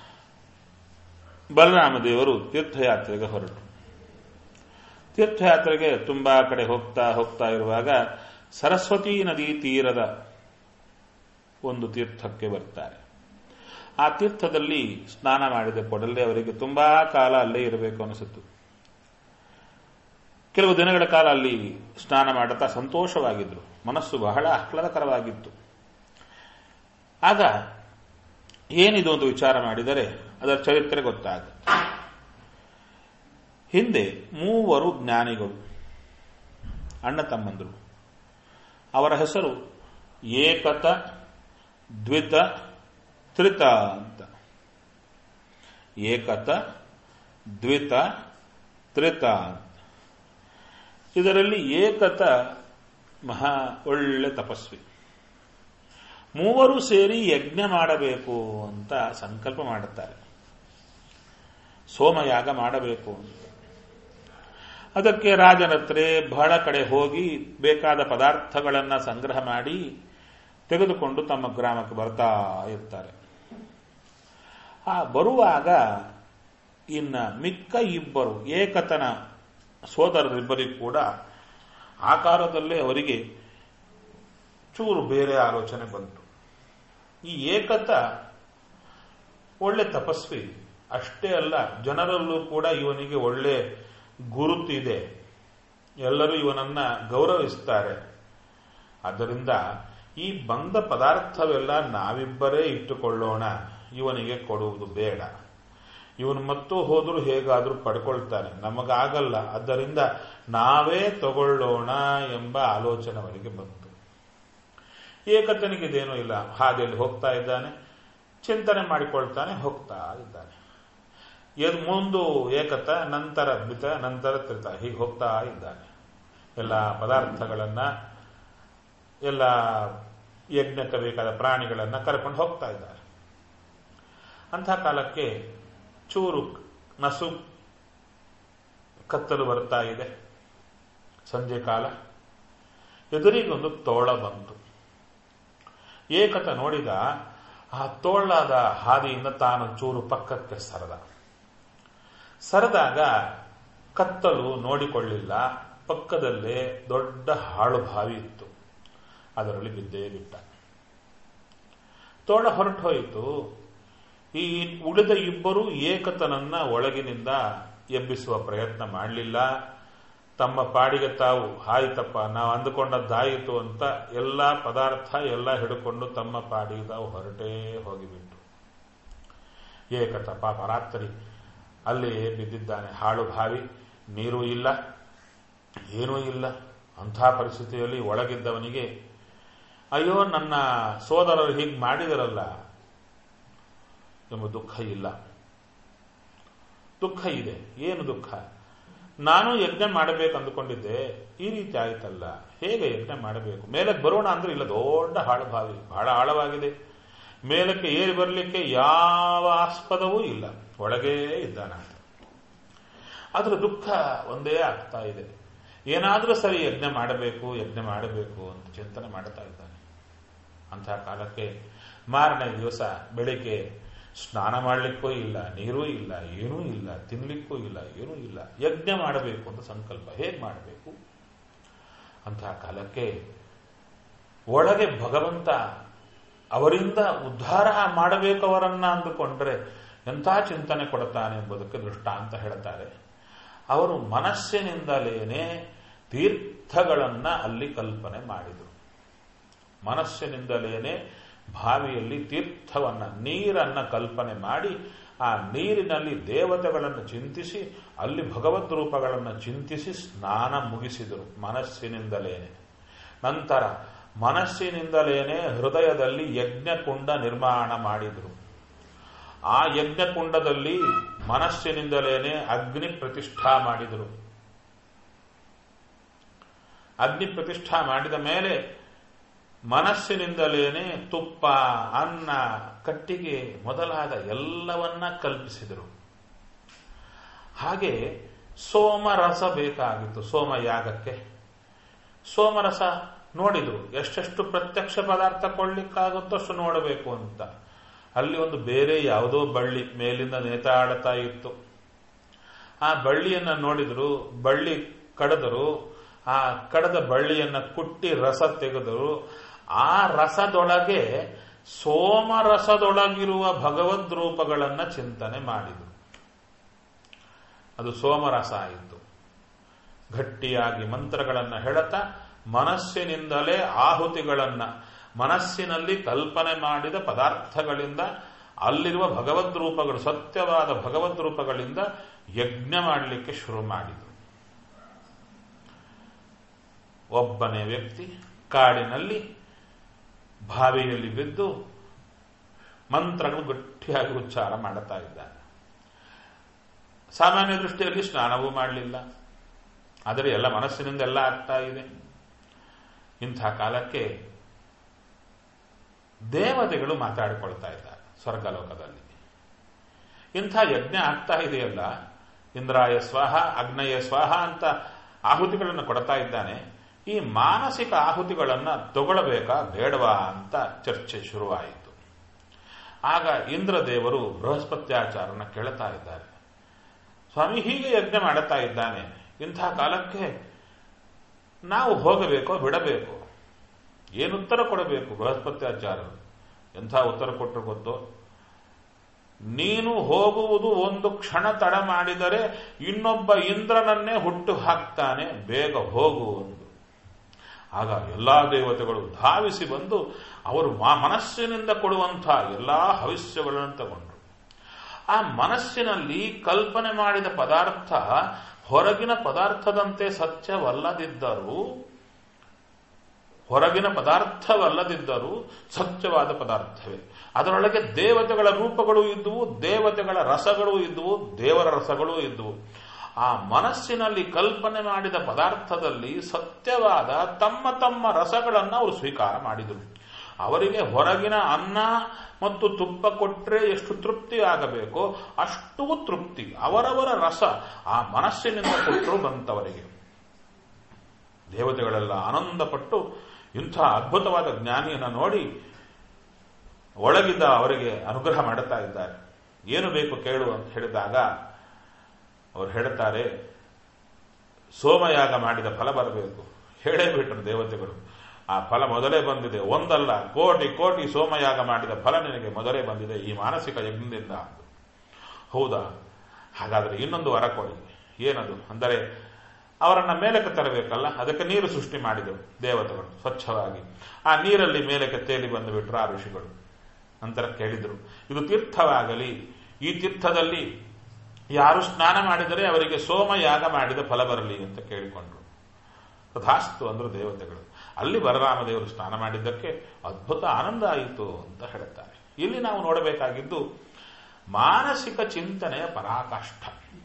ಬಲರಾಮದೇವರು ತೀರ್ಥಯಾತ್ರೆಗೆ ಹೊರಟು ತೀರ್ಥಯಾತ್ರೆಗೆ ತುಂಬಾ ಕಡೆ ಹೋಗ್ತಾ ಹೋಗ್ತಾ ಇರುವಾಗ ಸರಸ್ವತಿ ನದಿ ತೀರದ ಒಂದು ತೀರ್ಥಕ್ಕೆ ಬರ್ತಾರೆ ಆ ತೀರ್ಥದಲ್ಲಿ ಸ್ನಾನ ಮಾಡಿದ ಕೊಡಲೇ ಅವರಿಗೆ ತುಂಬಾ ಕಾಲ ಅಲ್ಲೇ ಇರಬೇಕು ಅನಿಸಿತು ಕೆಲವು ದಿನಗಳ ಕಾಲ ಅಲ್ಲಿ ಸ್ನಾನ ಮಾಡುತ್ತಾ ಸಂತೋಷವಾಗಿದ್ರು ಮನಸ್ಸು ಬಹಳ ಆಹ್ಲಾದಕರವಾಗಿತ್ತು ಆಗ ಏನಿದು ಒಂದು ವಿಚಾರ ಮಾಡಿದರೆ ಅದರ ಚರಿತ್ರೆ ಗೊತ್ತಾಗುತ್ತೆ ಹಿಂದೆ ಮೂವರು ಜ್ಞಾನಿಗಳು ಅಣ್ಣ ತಮ್ಮಂದರು ಅವರ ಹೆಸರು ಏಕತ ದ್ವಿತ ತ್ರಿತ ಅಂತ ಏಕತ ದ್ವಿತ ತ್ರಿತ ಅಂತ ಇದರಲ್ಲಿ ಏಕತ ಮಹಾ ಒಳ್ಳೆ ತಪಸ್ವಿ ಮೂವರು ಸೇರಿ ಯಜ್ಞ ಮಾಡಬೇಕು ಅಂತ ಸಂಕಲ್ಪ ಮಾಡುತ್ತಾರೆ ಸೋಮಯಾಗ ಮಾಡಬೇಕು ಅಂತ ಅದಕ್ಕೆ ರಾಜನತ್ರೆ ಬಹಳ ಕಡೆ ಹೋಗಿ ಬೇಕಾದ ಪದಾರ್ಥಗಳನ್ನು ಸಂಗ್ರಹ ಮಾಡಿ ತೆಗೆದುಕೊಂಡು ತಮ್ಮ ಗ್ರಾಮಕ್ಕೆ ಬರ್ತಾ ಇರ್ತಾರೆ ಆ ಬರುವಾಗ ಇನ್ನ ಮಿಕ್ಕ ಇಬ್ಬರು ಏಕತನ ಸೋದರರಿಬ್ಬರಿಗೂ ಕೂಡ ಆಕಾರದಲ್ಲೇ ಅವರಿಗೆ ಚೂರು ಬೇರೆ ಆಲೋಚನೆ ಬಂತು ಈ ಏಕತ ಒಳ್ಳೆ ತಪಸ್ವಿ ಅಷ್ಟೇ ಅಲ್ಲ ಜನರಲ್ಲೂ ಕೂಡ ಇವನಿಗೆ ಒಳ್ಳೆ ಗುರುತಿದೆ ಎಲ್ಲರೂ ಇವನನ್ನ ಗೌರವಿಸ್ತಾರೆ ಆದ್ದರಿಂದ ಈ ಬಂದ ಪದಾರ್ಥವೆಲ್ಲ ನಾವಿಬ್ಬರೇ ಇಟ್ಟುಕೊಳ್ಳೋಣ ಇವನಿಗೆ ಕೊಡುವುದು ಬೇಡ ಇವನು ಮತ್ತು ಹೋದರೂ ಹೇಗಾದರೂ ಪಡ್ಕೊಳ್ತಾನೆ ನಮಗಾಗಲ್ಲ ಆದ್ದರಿಂದ ನಾವೇ ತಗೊಳ್ಳೋಣ ಎಂಬ ಆಲೋಚನೆ ಅವರಿಗೆ ಬಂತು ಏಕತನಿಗಿದೇನೂ ಇಲ್ಲ ಹಾದಿಯಲ್ಲಿ ಹೋಗ್ತಾ ಇದ್ದಾನೆ ಚಿಂತನೆ ಮಾಡಿಕೊಳ್ತಾನೆ ಹೋಗ್ತಾ ಇದ್ದಾನೆ ಎದ್ ಮುಂದು ಏಕತ ನಂತರ ದ್ವಿತ ನಂತರ ತ್ರಿತ ಹೀಗೆ ಹೋಗ್ತಾ ಇದ್ದಾನೆ ಎಲ್ಲ ಪದಾರ್ಥಗಳನ್ನ ಎಲ್ಲ ಯಜ್ಞಕ್ಕೆ ಬೇಕಾದ ಪ್ರಾಣಿಗಳನ್ನ ಕರ್ಕೊಂಡು ಹೋಗ್ತಾ ಇದ್ದಾರೆ ಅಂಥ ಕಾಲಕ್ಕೆ ಚೂರು ನಸು ಕತ್ತಲು ಬರ್ತಾ ಇದೆ ಸಂಜೆ ಕಾಲ ಎದುರಿಗೊಂದು ತೋಳ ಬಂತು ಏಕತ ನೋಡಿದ ಆ ತೋಳಾದ ಹಾದಿಯಿಂದ ತಾನು ಚೂರು ಪಕ್ಕಕ್ಕೆ ಸರದ ಸರದಾಗ ಕತ್ತಲು ನೋಡಿಕೊಳ್ಳಿಲ್ಲ ಪಕ್ಕದಲ್ಲೇ ದೊಡ್ಡ ಹಾಳು ಬಾವಿ ಇತ್ತು ಅದರಲ್ಲಿ ಬಿದ್ದೇ ಬಿಟ್ಟ ತೋಳ ಹೊರಟು ಹೋಯಿತು ಈ ಉಳಿದ ಇಬ್ಬರು ಏಕತನನ್ನ ಒಳಗಿನಿಂದ ಎಬ್ಬಿಸುವ ಪ್ರಯತ್ನ ಮಾಡಲಿಲ್ಲ ತಮ್ಮ ಪಾಡಿಗೆ ತಾವು ಆಯ್ತಪ್ಪ ನಾವು ಅಂದುಕೊಂಡದ್ದಾಯಿತು ಅಂತ ಎಲ್ಲ ಪದಾರ್ಥ ಎಲ್ಲ ಹಿಡ್ಕೊಂಡು ತಮ್ಮ ಪಾಡಿಗೆ ತಾವು ಹೊರಟೇ ಹೋಗಿಬಿಟ್ಟು ಏಕತ ಪಾಪ ರಾತ್ರಿ ಅಲ್ಲಿ ಬಿದ್ದಿದ್ದಾನೆ ಹಾಳು ಬಾವಿ ನೀರು ಇಲ್ಲ ಏನೂ ಇಲ್ಲ ಅಂಥ ಪರಿಸ್ಥಿತಿಯಲ್ಲಿ ಒಳಗಿದ್ದವನಿಗೆ ಅಯ್ಯೋ ನನ್ನ ಸೋದರರು ಹೀಗೆ ಮಾಡಿದರಲ್ಲ ಎಂಬ ದುಃಖ ಇಲ್ಲ ದುಃಖ ಇದೆ ಏನು ದುಃಖ ನಾನು ಯಜ್ಞ ಮಾಡಬೇಕು ಅಂದುಕೊಂಡಿದ್ದೆ ಈ ರೀತಿ ಆಯ್ತಲ್ಲ ಹೇಗೆ ಯಜ್ಞ ಮಾಡಬೇಕು ಮೇಲಕ್ಕೆ ಬರೋಣ ಅಂದ್ರೆ ಇಲ್ಲ ದೊಡ್ಡ ಹಾಳು ಬಾವಿ ಬಹಳ ಆಳವಾಗಿದೆ ಮೇಲಕ್ಕೆ ಏರಿ ಬರಲಿಕ್ಕೆ ಯಾವ ಆಸ್ಪದವೂ ಇಲ್ಲ ಒಳಗೇ ಇದ್ದಾನ ಅದರ ದುಃಖ ಒಂದೇ ಆಗ್ತಾ ಇದೆ ಏನಾದರೂ ಸರಿ ಯಜ್ಞ ಮಾಡಬೇಕು ಯಜ್ಞ ಮಾಡಬೇಕು ಅಂತ ಚಿಂತನೆ ಮಾಡ್ತಾ ಇದ್ದಾನೆ ಅಂತಹ ಕಾಲಕ್ಕೆ ಮಾರನೇ ದಿವಸ ಬೆಳಿಗ್ಗೆ ಸ್ನಾನ ಮಾಡಲಿಕ್ಕೂ ಇಲ್ಲ ನೀರೂ ಇಲ್ಲ ಏನೂ ಇಲ್ಲ ತಿನ್ಲಿಕ್ಕೂ ಇಲ್ಲ ಏನೂ ಇಲ್ಲ ಯಜ್ಞ ಮಾಡಬೇಕು ಅಂತ ಸಂಕಲ್ಪ ಹೇಗೆ ಮಾಡಬೇಕು ಅಂತಹ ಕಾಲಕ್ಕೆ ಒಳಗೆ ಭಗವಂತ ಅವರಿಂದ ಉದ್ಧಾರ ಮಾಡಬೇಕು ಅವರನ್ನ ಅಂದುಕೊಂಡ್ರೆ ಎಂಥ ಚಿಂತನೆ ಕೊಡುತ್ತಾನೆ ಎಂಬುದಕ್ಕೆ ದೃಷ್ಟಾಂತ ಹೇಳ್ತಾರೆ ಅವರು ಮನಸ್ಸಿನಿಂದಲೇನೆ ತೀರ್ಥಗಳನ್ನ ಅಲ್ಲಿ ಕಲ್ಪನೆ ಮಾಡಿದರು ಮನಸ್ಸಿನಿಂದಲೇನೆ ಬಾವಿಯಲ್ಲಿ ತೀರ್ಥವನ್ನ ನೀರನ್ನ ಕಲ್ಪನೆ ಮಾಡಿ ಆ ನೀರಿನಲ್ಲಿ ದೇವತೆಗಳನ್ನು ಚಿಂತಿಸಿ ಅಲ್ಲಿ ಭಗವದ್ ರೂಪಗಳನ್ನು ಚಿಂತಿಸಿ ಸ್ನಾನ ಮುಗಿಸಿದರು ಮನಸ್ಸಿನಿಂದಲೇನೆ ನಂತರ ಮನಸ್ಸಿನಿಂದಲೇನೆ ಹೃದಯದಲ್ಲಿ ಯಜ್ಞಕುಂಡ ನಿರ್ಮಾಣ ಮಾಡಿದರು ಆ ಯಜ್ಞಕುಂಡದಲ್ಲಿ ಮನಸ್ಸಿನಿಂದಲೇನೆ ಅಗ್ನಿ ಪ್ರತಿಷ್ಠಾ ಮಾಡಿದರು ಅಗ್ನಿ ಪ್ರತಿಷ್ಠಾ ಮಾಡಿದ ಮೇಲೆ ಮನಸ್ಸಿನಿಂದಲೇನೆ ತುಪ್ಪ ಅನ್ನ ಕಟ್ಟಿಗೆ ಮೊದಲಾದ ಎಲ್ಲವನ್ನ ಕಲ್ಪಿಸಿದರು ಹಾಗೆ ಸೋಮರಸ ಬೇಕಾಗಿತ್ತು ಸೋಮಯಾಗಕ್ಕೆ ಸೋಮರಸ ನೋಡಿದ್ರು ಎಷ್ಟೆಷ್ಟು ಪ್ರತ್ಯಕ್ಷ ಪದಾರ್ಥ ಕೊಳ್ಳಿಕ್ಕಾಗುತ್ತೋ ಅಷ್ಟು ನೋಡಬೇಕು ಅಂತ ಅಲ್ಲಿ ಒಂದು ಬೇರೆ ಯಾವುದೋ ಬಳ್ಳಿ ಮೇಲಿಂದ ನೇತಾಡ್ತಾ ಇತ್ತು ಆ ಬಳ್ಳಿಯನ್ನ ನೋಡಿದ್ರು ಬಳ್ಳಿ ಕಡದರು ಆ ಕಡದ ಬಳ್ಳಿಯನ್ನ ಕುಟ್ಟಿ ರಸ ತೆಗೆದರು ಆ ರಸದೊಳಗೆ ಸೋಮರಸದೊಳಗಿರುವ ಭಗವದ್ ರೂಪಗಳನ್ನ ಚಿಂತನೆ ಮಾಡಿದರು ಅದು ಸೋಮರಸ ಆಯಿತು ಗಟ್ಟಿಯಾಗಿ ಮಂತ್ರಗಳನ್ನು ಹೇಳುತ್ತಾ ಮನಸ್ಸಿನಿಂದಲೇ ಆಹುತಿಗಳನ್ನ ಮನಸ್ಸಿನಲ್ಲಿ ಕಲ್ಪನೆ ಮಾಡಿದ ಪದಾರ್ಥಗಳಿಂದ ಅಲ್ಲಿರುವ ಭಗವದ್ ರೂಪಗಳು ಸತ್ಯವಾದ ಭಗವದ್ ರೂಪಗಳಿಂದ ಯಜ್ಞ ಮಾಡಲಿಕ್ಕೆ ಶುರು ಮಾಡಿದರು ಒಬ್ಬನೇ ವ್ಯಕ್ತಿ ಕಾಡಿನಲ್ಲಿ ಬಾವಿಯಲ್ಲಿ ಬಿದ್ದು ಮಂತ್ರಗಳು ಗಟ್ಟಿಯಾಗಿ ಉಚ್ಚಾರ ಮಾಡುತ್ತಾ ಇದ್ದಾನೆ ಸಾಮಾನ್ಯ ದೃಷ್ಟಿಯಲ್ಲಿ ಸ್ನಾನವೂ ಮಾಡಲಿಲ್ಲ ಆದರೆ ಎಲ್ಲ ಮನಸ್ಸಿನಿಂದ ಎಲ್ಲ ಆಗ್ತಾ ಇದೆ ಇಂಥ ಕಾಲಕ್ಕೆ ದೇವತೆಗಳು ಮಾತಾಡಿಕೊಳ್ತಾ ಇದ್ದಾರೆ ಸ್ವರ್ಗಲೋಕದಲ್ಲಿ ಇಂಥ ಯಜ್ಞ ಆಗ್ತಾ ಇದೆಯಲ್ಲ ಇಂದ್ರಾಯ ಸ್ವಾಹ ಅಗ್ನಯ ಸ್ವಾಹ ಅಂತ ಆಹುತಿಗಳನ್ನು ಕೊಡ್ತಾ ಇದ್ದಾನೆ ಈ ಮಾನಸಿಕ ಆಹುತಿಗಳನ್ನ ತಗೊಳ್ಬೇಕಾ ಬೇಡವಾ ಅಂತ ಚರ್ಚೆ ಶುರುವಾಯಿತು ಆಗ ಇಂದ್ರದೇವರು ಬೃಹಸ್ಪತ್ಯಾಚಾರನ ಕೇಳ್ತಾ ಇದ್ದಾರೆ ಸ್ವಾಮಿ ಹೀಗೆ ಯಜ್ಞ ಮಾಡುತ್ತಾ ಇದ್ದಾನೆ ಇಂಥ ಕಾಲಕ್ಕೆ ನಾವು ಹೋಗಬೇಕೋ ಬಿಡಬೇಕು ಏನು ಉತ್ತರ ಕೊಡಬೇಕು ಬೃಹಸ್ಪತ್ಯಾಚಾರ್ಯರು ಎಂಥ ಉತ್ತರ ಕೊಟ್ಟರು ಗೊತ್ತೋ ನೀನು ಹೋಗುವುದು ಒಂದು ಕ್ಷಣ ತಡ ಮಾಡಿದರೆ ಇನ್ನೊಬ್ಬ ಇಂದ್ರನನ್ನೇ ಹುಟ್ಟು ಹಾಕ್ತಾನೆ ಬೇಗ ಹೋಗು ಎಂದು ಆಗ ಎಲ್ಲಾ ದೇವತೆಗಳು ಧಾವಿಸಿ ಬಂದು ಅವರು ಮನಸ್ಸಿನಿಂದ ಕೊಡುವಂತಹ ಎಲ್ಲಾ ಭವಿಷ್ಯಗಳನ್ನು ತಗೊಂಡ್ರು ಆ ಮನಸ್ಸಿನಲ್ಲಿ ಕಲ್ಪನೆ ಮಾಡಿದ ಪದಾರ್ಥ ಹೊರಗಿನ ಪದಾರ್ಥದಂತೆ ಸತ್ಯವಲ್ಲದಿದ್ದರೂ ಹೊರಗಿನ ಪದಾರ್ಥವಲ್ಲದಿದ್ದರೂ ಸತ್ಯವಾದ ಪದಾರ್ಥವೇ ಅದರೊಳಗೆ ದೇವತೆಗಳ ರೂಪಗಳು ಇದ್ದುವು ದೇವತೆಗಳ ರಸಗಳು ಇದ್ದುವು ದೇವರ ರಸಗಳು ಇದ್ದುವು ಆ ಮನಸ್ಸಿನಲ್ಲಿ ಕಲ್ಪನೆ ಮಾಡಿದ ಪದಾರ್ಥದಲ್ಲಿ ಸತ್ಯವಾದ ತಮ್ಮ ತಮ್ಮ ರಸಗಳನ್ನು ಅವರು ಸ್ವೀಕಾರ ಮಾಡಿದರು ಅವರಿಗೆ ಹೊರಗಿನ ಅನ್ನ ಮತ್ತು ತುಪ್ಪ ಕೊಟ್ಟರೆ ಎಷ್ಟು ತೃಪ್ತಿ ಆಗಬೇಕೋ ಅಷ್ಟು ತೃಪ್ತಿ ಅವರವರ ರಸ ಆ ಮನಸ್ಸಿನಿಂದ ಕೊಟ್ಟರು ಬಂತವರಿಗೆ ದೇವತೆಗಳೆಲ್ಲ ಆನಂದಪಟ್ಟು ಇಂಥ ಅದ್ಭುತವಾದ ಜ್ಞಾನಿಯನ್ನು ನೋಡಿ ಒಳಗಿದ್ದ ಅವರಿಗೆ ಅನುಗ್ರಹ ಮಾಡುತ್ತಾ ಇದ್ದಾರೆ ಏನು ಬೇಕು ಕೇಳು ಅಂತ ಹೇಳಿದಾಗ ಅವರು ಹೇಳುತ್ತಾರೆ ಸೋಮಯಾಗ ಮಾಡಿದ ಫಲ ಬರಬೇಕು ಹೇಳೇ ಬಿಟ್ಟರು ದೇವತೆಗಳು ಆ ಫಲ ಮೊದಲೇ ಬಂದಿದೆ ಒಂದಲ್ಲ ಕೋಟಿ ಕೋಟಿ ಸೋಮಯಾಗ ಮಾಡಿದ ಫಲ ನಿನಗೆ ಮೊದಲೇ ಬಂದಿದೆ ಈ ಮಾನಸಿಕ ಯಜ್ಞದಿಂದ ಹೌದಾ ಹಾಗಾದ್ರೆ ಇನ್ನೊಂದು ವರ ಕೊಡಿ ಏನದು ಅಂದರೆ ಅವರನ್ನ ಮೇಲಕ್ಕೆ ತರಬೇಕಲ್ಲ ಅದಕ್ಕೆ ನೀರು ಸೃಷ್ಟಿ ಮಾಡಿದರು ದೇವತೆಗಳು ಸ್ವಚ್ಛವಾಗಿ ಆ ನೀರಲ್ಲಿ ಮೇಲಕ್ಕೆ ತೇಲಿ ಬಂದುಬಿಟ್ರು ಆ ಋಷಿಗಳು ನಂತರ ಕೇಳಿದರು ಇದು ತೀರ್ಥವಾಗಲಿ ಈ ತೀರ್ಥದಲ್ಲಿ ಯಾರು ಸ್ನಾನ ಮಾಡಿದರೆ ಅವರಿಗೆ ಸೋಮಯಾಗ ಮಾಡಿದ ಫಲ ಬರಲಿ ಅಂತ ಕೇಳಿಕೊಂಡ್ರು ತಥಾಸ್ತು ಅಂದ್ರು ದೇವತೆಗಳು ಅಲ್ಲಿ ಬಲರಾಮದೇವರು ಸ್ನಾನ ಮಾಡಿದ್ದಕ್ಕೆ ಅದ್ಭುತ ಆನಂದ ಆಯಿತು ಅಂತ ಹೇಳುತ್ತಾರೆ ಇಲ್ಲಿ ನಾವು ನೋಡಬೇಕಾಗಿದ್ದು ಮಾನಸಿಕ ಚಿಂತನೆಯ ಪರಾಕಾಷ್ಠ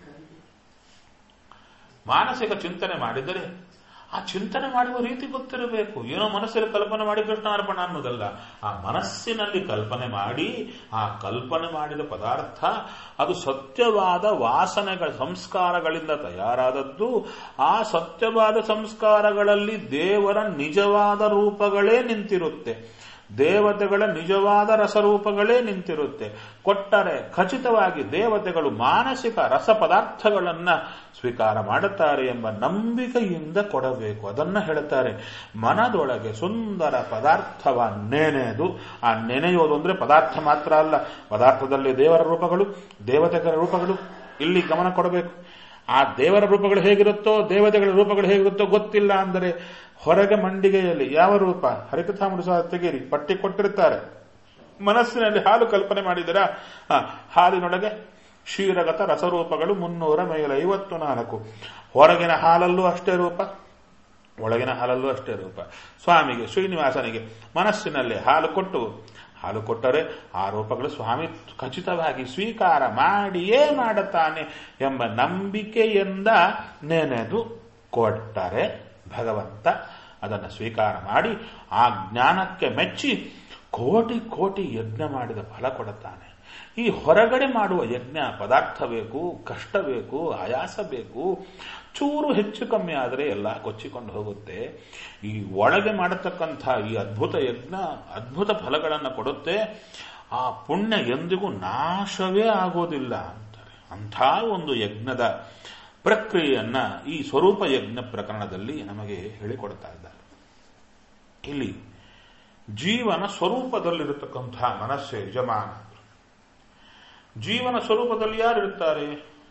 ಮಾನಸಿಕ ಚಿಂತನೆ ಮಾಡಿದರೆ ಆ ಚಿಂತನೆ ಮಾಡುವ ರೀತಿ ಗೊತ್ತಿರಬೇಕು ಏನೋ ಮನಸ್ಸಲ್ಲಿ ಕಲ್ಪನೆ ಮಾಡಿ ಕೃಷ್ಣಾರ್ಪಣ ಅನ್ನೋದಲ್ಲ ಆ ಮನಸ್ಸಿನಲ್ಲಿ ಕಲ್ಪನೆ ಮಾಡಿ ಆ ಕಲ್ಪನೆ ಮಾಡಿದ ಪದಾರ್ಥ ಅದು ಸತ್ಯವಾದ ವಾಸನೆಗಳ ಸಂಸ್ಕಾರಗಳಿಂದ ತಯಾರಾದದ್ದು ಆ ಸತ್ಯವಾದ ಸಂಸ್ಕಾರಗಳಲ್ಲಿ ದೇವರ ನಿಜವಾದ ರೂಪಗಳೇ ನಿಂತಿರುತ್ತೆ ದೇವತೆಗಳ ನಿಜವಾದ ರಸರೂಪಗಳೇ ನಿಂತಿರುತ್ತೆ ಕೊಟ್ಟರೆ ಖಚಿತವಾಗಿ ದೇವತೆಗಳು ಮಾನಸಿಕ ರಸ ಪದಾರ್ಥಗಳನ್ನ ಸ್ವೀಕಾರ ಮಾಡುತ್ತಾರೆ ಎಂಬ ನಂಬಿಕೆಯಿಂದ ಕೊಡಬೇಕು ಅದನ್ನ ಹೇಳುತ್ತಾರೆ ಮನದೊಳಗೆ ಸುಂದರ ಪದಾರ್ಥವ ನೆನೆದು ಆ ನೆನೆಯೋದು ಅಂದ್ರೆ ಪದಾರ್ಥ ಮಾತ್ರ ಅಲ್ಲ ಪದಾರ್ಥದಲ್ಲಿ ದೇವರ ರೂಪಗಳು ದೇವತೆಗಳ ರೂಪಗಳು ಇಲ್ಲಿ ಗಮನ ಕೊಡಬೇಕು ಆ ದೇವರ ರೂಪಗಳು ಹೇಗಿರುತ್ತೋ ದೇವತೆಗಳ ರೂಪಗಳು ಹೇಗಿರುತ್ತೋ ಗೊತ್ತಿಲ್ಲ ಅಂದರೆ ಹೊರಗೆ ಮಂಡಿಗೆಯಲ್ಲಿ ಯಾವ ರೂಪ ಹರಿಕಥಾಮೃತ ಸಹ ತೆಗೀರಿ ಪಟ್ಟಿ ಕೊಟ್ಟಿರ್ತಾರೆ ಮನಸ್ಸಿನಲ್ಲಿ ಹಾಲು ಕಲ್ಪನೆ ಮಾಡಿದರ ಹಾಲಿನೊಳಗೆ ಕ್ಷೀರಗತ ರಸರೂಪಗಳು ಮುನ್ನೂರ ಮೇಲೆ ಐವತ್ತು ನಾಲ್ಕು ಹೊರಗಿನ ಹಾಲಲ್ಲೂ ಅಷ್ಟೇ ರೂಪ ಒಳಗಿನ ಹಾಲಲ್ಲೂ ಅಷ್ಟೇ ರೂಪ ಸ್ವಾಮಿಗೆ ಶ್ರೀನಿವಾಸನಿಗೆ ಮನಸ್ಸಿನಲ್ಲಿ ಹಾಲು ಕೊಟ್ಟು ಹಾಲು ಕೊಟ್ಟರೆ ಆ ರೂಪಗಳು ಸ್ವಾಮಿ ಖಚಿತವಾಗಿ ಸ್ವೀಕಾರ ಮಾಡಿಯೇ ಮಾಡುತ್ತಾನೆ ಎಂಬ ನಂಬಿಕೆಯಿಂದ ನೆನೆದು ಕೊಟ್ಟರೆ ಭಗವಂತ ಅದನ್ನು ಸ್ವೀಕಾರ ಮಾಡಿ ಆ ಜ್ಞಾನಕ್ಕೆ ಮೆಚ್ಚಿ ಕೋಟಿ ಕೋಟಿ ಯಜ್ಞ ಮಾಡಿದ ಫಲ ಕೊಡುತ್ತಾನೆ ಈ ಹೊರಗಡೆ ಮಾಡುವ ಯಜ್ಞ ಪದಾರ್ಥ ಬೇಕು ಕಷ್ಟ ಬೇಕು ಆಯಾಸ ಬೇಕು ಚೂರು ಹೆಚ್ಚು ಕಮ್ಮಿ ಆದರೆ ಎಲ್ಲ ಕೊಚ್ಚಿಕೊಂಡು ಹೋಗುತ್ತೆ ಈ ಒಳಗೆ ಮಾಡತಕ್ಕಂಥ ಈ ಅದ್ಭುತ ಯಜ್ಞ ಅದ್ಭುತ ಫಲಗಳನ್ನು ಕೊಡುತ್ತೆ ಆ ಪುಣ್ಯ ಎಂದಿಗೂ ನಾಶವೇ ಆಗೋದಿಲ್ಲ ಅಂತಾರೆ ಅಂಥ ಒಂದು ಯಜ್ಞದ ಪ್ರಕ್ರಿಯೆಯನ್ನ ಈ ಸ್ವರೂಪ ಯಜ್ಞ ಪ್ರಕರಣದಲ್ಲಿ ನಮಗೆ ಹೇಳಿಕೊಡ್ತಾ ಇದ್ದಾರೆ ಇಲ್ಲಿ ಜೀವನ ಸ್ವರೂಪದಲ್ಲಿರತಕ್ಕಂತಹ ಮನಸ್ಸೇ ಯಜಮಾನ ಜೀವನ ಸ್ವರೂಪದಲ್ಲಿ ಯಾರಿರುತ್ತಾರೆ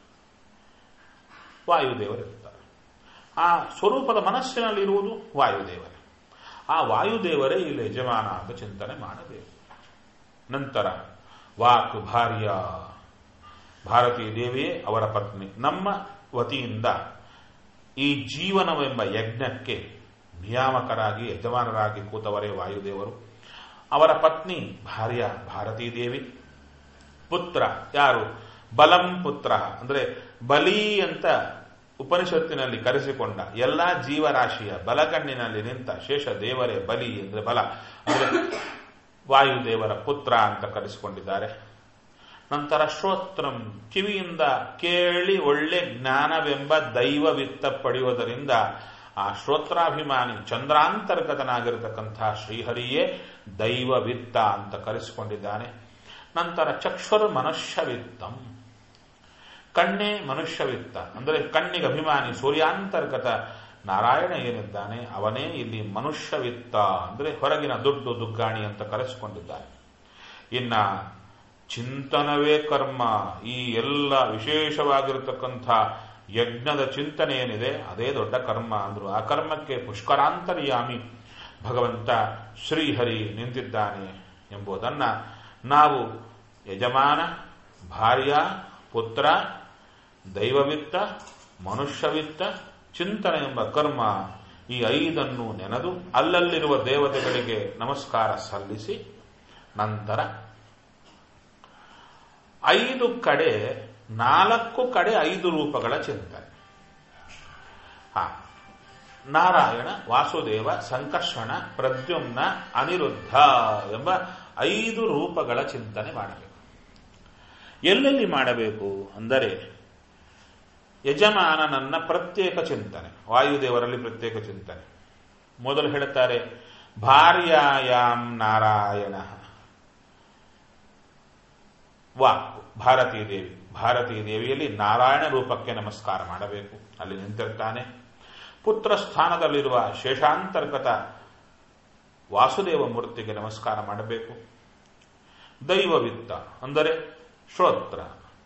ವಾಯುದೇವರಿರ್ತಾರೆ ಆ ಸ್ವರೂಪದ ಮನಸ್ಸಿನಲ್ಲಿರುವುದು ವಾಯುದೇವರೇ ಆ ವಾಯುದೇವರೇ ಇಲ್ಲಿ ಯಜಮಾನ ಅಂತ ಚಿಂತನೆ ಮಾಡಬೇಕು ನಂತರ ವಾಕ್ ಭಾರ್ಯ ಭಾರತೀ ದೇವಿಯೇ ಅವರ ಪತ್ನಿ ನಮ್ಮ ವತಿಯಿಂದ ಈ ಜೀವನವೆಂಬ ಯಜ್ಞಕ್ಕೆ ನಿಯಾಮಕರಾಗಿ ಯಜಮಾನರಾಗಿ ಕೂತವರೇ ವಾಯುದೇವರು ಅವರ ಪತ್ನಿ ಭಾರ್ಯ ಭಾರತೀ ದೇವಿ ಪುತ್ರ ಯಾರು ಬಲಂ ಪುತ್ರ ಅಂದ್ರೆ ಬಲಿ ಅಂತ ಉಪನಿಷತ್ತಿನಲ್ಲಿ ಕರೆಸಿಕೊಂಡ ಎಲ್ಲಾ ಜೀವರಾಶಿಯ ಬಲಗಣ್ಣಿನಲ್ಲಿ ನಿಂತ ಶೇಷ ದೇವರೇ ಬಲಿ ಅಂದ್ರೆ ಬಲ ಅಂದ್ರೆ ವಾಯುದೇವರ ಪುತ್ರ ಅಂತ ಕರೆಸಿಕೊಂಡಿದ್ದಾರೆ ನಂತರ ಶ್ರೋತ್ರಂ ಕಿವಿಯಿಂದ ಕೇಳಿ ಒಳ್ಳೆ ಜ್ಞಾನವೆಂಬ ದೈವವಿತ್ತ ಪಡೆಯುವುದರಿಂದ ಆ ಶ್ರೋತ್ರಾಭಿಮಾನಿ ಚಂದ್ರಾಂತರ್ಗತನಾಗಿರತಕ್ಕಂತಹ ಶ್ರೀಹರಿಯೇ ದೈವವಿತ್ತ ಅಂತ ಕರೆಸಿಕೊಂಡಿದ್ದಾನೆ ನಂತರ ಚಕ್ಷುರ್ ಮನುಷ್ಯವಿತ್ತಂ ಕಣ್ಣೇ ಮನುಷ್ಯವಿತ್ತ ಅಂದರೆ ಕಣ್ಣಿಗೆ ಅಭಿಮಾನಿ ಸೂರ್ಯಾಂತರ್ಗತ ನಾರಾಯಣ ಏನಿದ್ದಾನೆ ಅವನೇ ಇಲ್ಲಿ ಮನುಷ್ಯವಿತ್ತ ಅಂದರೆ ಹೊರಗಿನ ದುಡ್ಡು ದುಗ್ಗಾಣಿ ಅಂತ ಕರೆಸಿಕೊಂಡಿದ್ದಾನೆ ಇನ್ನ ಚಿಂತನವೇ ಕರ್ಮ ಈ ಎಲ್ಲ ವಿಶೇಷವಾಗಿರತಕ್ಕಂಥ ಯಜ್ಞದ ಚಿಂತನೆ ಏನಿದೆ ಅದೇ ದೊಡ್ಡ ಕರ್ಮ ಅಂದ್ರು ಆ ಕರ್ಮಕ್ಕೆ ಪುಷ್ಕರಾಂತರ್ಯಾಮಿ ಭಗವಂತ ಶ್ರೀಹರಿ ನಿಂತಿದ್ದಾನೆ ಎಂಬುದನ್ನ ನಾವು ಯಜಮಾನ ಭಾರ್ಯ ಪುತ್ರ ದೈವವಿತ್ತ ಮನುಷ್ಯವಿತ್ತ ಚಿಂತನೆ ಎಂಬ ಕರ್ಮ ಈ ಐದನ್ನು ನೆನೆದು ಅಲ್ಲಲ್ಲಿರುವ ದೇವತೆಗಳಿಗೆ ನಮಸ್ಕಾರ ಸಲ್ಲಿಸಿ ನಂತರ ಐದು ಕಡೆ ನಾಲ್ಕು ಕಡೆ ಐದು ರೂಪಗಳ ಚಿಂತನೆ ಹಾ ನಾರಾಯಣ ವಾಸುದೇವ ಸಂಕರ್ಷಣ ಪ್ರದ್ಯುಮ್ನ ಅನಿರುದ್ಧ ಎಂಬ ಐದು ರೂಪಗಳ ಚಿಂತನೆ ಮಾಡಬೇಕು ಎಲ್ಲೆಲ್ಲಿ ಮಾಡಬೇಕು ಅಂದರೆ ಯಜಮಾನನನ್ನ ಪ್ರತ್ಯೇಕ ಚಿಂತನೆ ವಾಯುದೇವರಲ್ಲಿ ಪ್ರತ್ಯೇಕ ಚಿಂತನೆ ಮೊದಲು ಹೇಳುತ್ತಾರೆ ಭಾರ್ಯಾಯಾಮ್ ನಾರಾಯಣ ವಾಕ್ ಭಾರತೀ ದೇವಿ ಭಾರತೀ ದೇವಿಯಲ್ಲಿ ನಾರಾಯಣ ರೂಪಕ್ಕೆ ನಮಸ್ಕಾರ ಮಾಡಬೇಕು ಅಲ್ಲಿ ನಿಂತಿರ್ತಾನೆ ಪುತ್ರ ಸ್ಥಾನದಲ್ಲಿರುವ ಶೇಷಾಂತರ್ಗತ ವಾಸುದೇವ ಮೂರ್ತಿಗೆ ನಮಸ್ಕಾರ ಮಾಡಬೇಕು ದೈವವಿತ್ತ ಅಂದರೆ ಶ್ರೋತ್ರ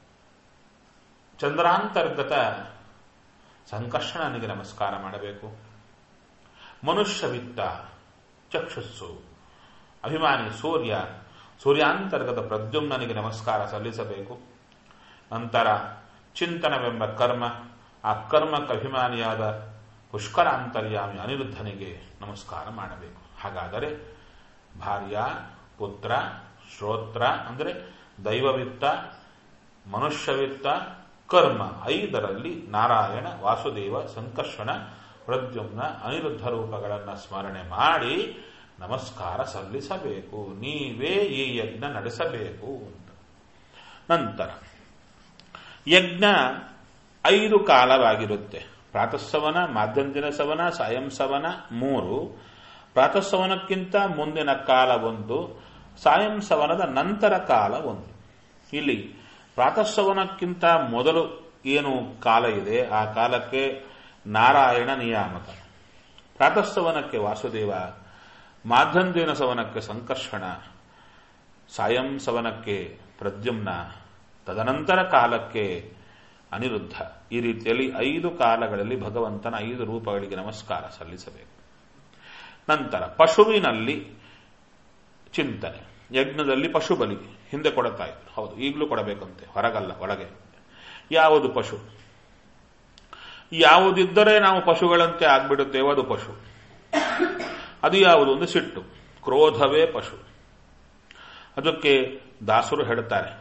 ಚಂದ್ರಾಂತರ್ಗತ ಸಂಕರ್ಷಣನಿಗೆ ನಮಸ್ಕಾರ ಮಾಡಬೇಕು ಮನುಷ್ಯವಿತ್ತ ಚಕ್ಷುಸ್ಸು ಅಭಿಮಾನಿ ಸೂರ್ಯ ಸೂರ್ಯಾಂತರ್ಗತ ಪ್ರದ್ಯುಮ್ನನಿಗೆ ನಮಸ್ಕಾರ ಸಲ್ಲಿಸಬೇಕು ನಂತರ ಚಿಂತನವೆಂಬ ಕರ್ಮ ಆ ಕರ್ಮಕ್ಕೆ ಅಭಿಮಾನಿಯಾದ ಪುಷ್ಕರಾಂತರ್ಯಾಮಿ ಅನಿರುದ್ಧನಿಗೆ ನಮಸ್ಕಾರ ಮಾಡಬೇಕು ಹಾಗಾದರೆ ಭಾರ್ಯ ಪುತ್ರ ಶ್ರೋತ್ರ ಅಂದರೆ ದೈವವಿತ್ತ ಮನುಷ್ಯವಿತ್ತ ಕರ್ಮ ಐದರಲ್ಲಿ ನಾರಾಯಣ ವಾಸುದೇವ ಸಂಕರ್ಷಣ ಪ್ರದ್ಯುಮ್ನ ಅನಿರುದ್ಧ ರೂಪಗಳನ್ನು ಸ್ಮರಣೆ ಮಾಡಿ ನಮಸ್ಕಾರ ಸಲ್ಲಿಸಬೇಕು ನೀವೇ ಈ ಯಜ್ಞ ನಡೆಸಬೇಕು ಅಂತ ನಂತರ ಯಜ್ಞ ಐದು ಕಾಲವಾಗಿರುತ್ತೆ ಪ್ರಾತಃಸವನ ಮಾಧ್ಯಂದಿನ ಸವನ ಸಾಯಂ ಸವನ ಮೂರು ಪ್ರಾತಃ ಸವನಕ್ಕಿಂತ ಮುಂದಿನ ಕಾಲ ಒಂದು ಸಾಯಂ ಸವನದ ನಂತರ ಕಾಲ ಒಂದು ಇಲ್ಲಿ ಪ್ರಾತಃ ಸವನಕ್ಕಿಂತ ಮೊದಲು ಏನು ಕಾಲ ಇದೆ ಆ ಕಾಲಕ್ಕೆ ನಾರಾಯಣ ನಿಯಾಮಕ ಪ್ರಾತಃ ಸವನಕ್ಕೆ ವಾಸುದೇವ ಮಾಧ್ಯಂದಿನ ಸವನಕ್ಕೆ ಸಂಕರ್ಷಣ ಸಾಯಂ ಸವನಕ್ಕೆ ಪ್ರದ್ಯುಮ್ನ ತದನಂತರ ಕಾಲಕ್ಕೆ ಅನಿರುದ್ಧ ಈ ರೀತಿಯಲ್ಲಿ ಐದು ಕಾಲಗಳಲ್ಲಿ ಭಗವಂತನ ಐದು ರೂಪಗಳಿಗೆ ನಮಸ್ಕಾರ ಸಲ್ಲಿಸಬೇಕು ನಂತರ ಪಶುವಿನಲ್ಲಿ ಚಿಂತನೆ ಯಜ್ಞದಲ್ಲಿ ಪಶು ಬಲಿ ಹಿಂದೆ ಕೊಡುತ್ತಾ ಇದ್ರು ಹೌದು ಈಗಲೂ ಕೊಡಬೇಕಂತೆ ಹೊರಗಲ್ಲ ಒಳಗೆ ಯಾವುದು ಪಶು ಯಾವುದಿದ್ದರೆ ನಾವು ಪಶುಗಳಂತೆ ಆಗ್ಬಿಡುತ್ತೇವೆ ಅದು ಪಶು ಅದು ಯಾವುದು ಒಂದು ಸಿಟ್ಟು ಕ್ರೋಧವೇ ಪಶು ಅದಕ್ಕೆ ದಾಸರು ಹೇಳ್ತಾರೆ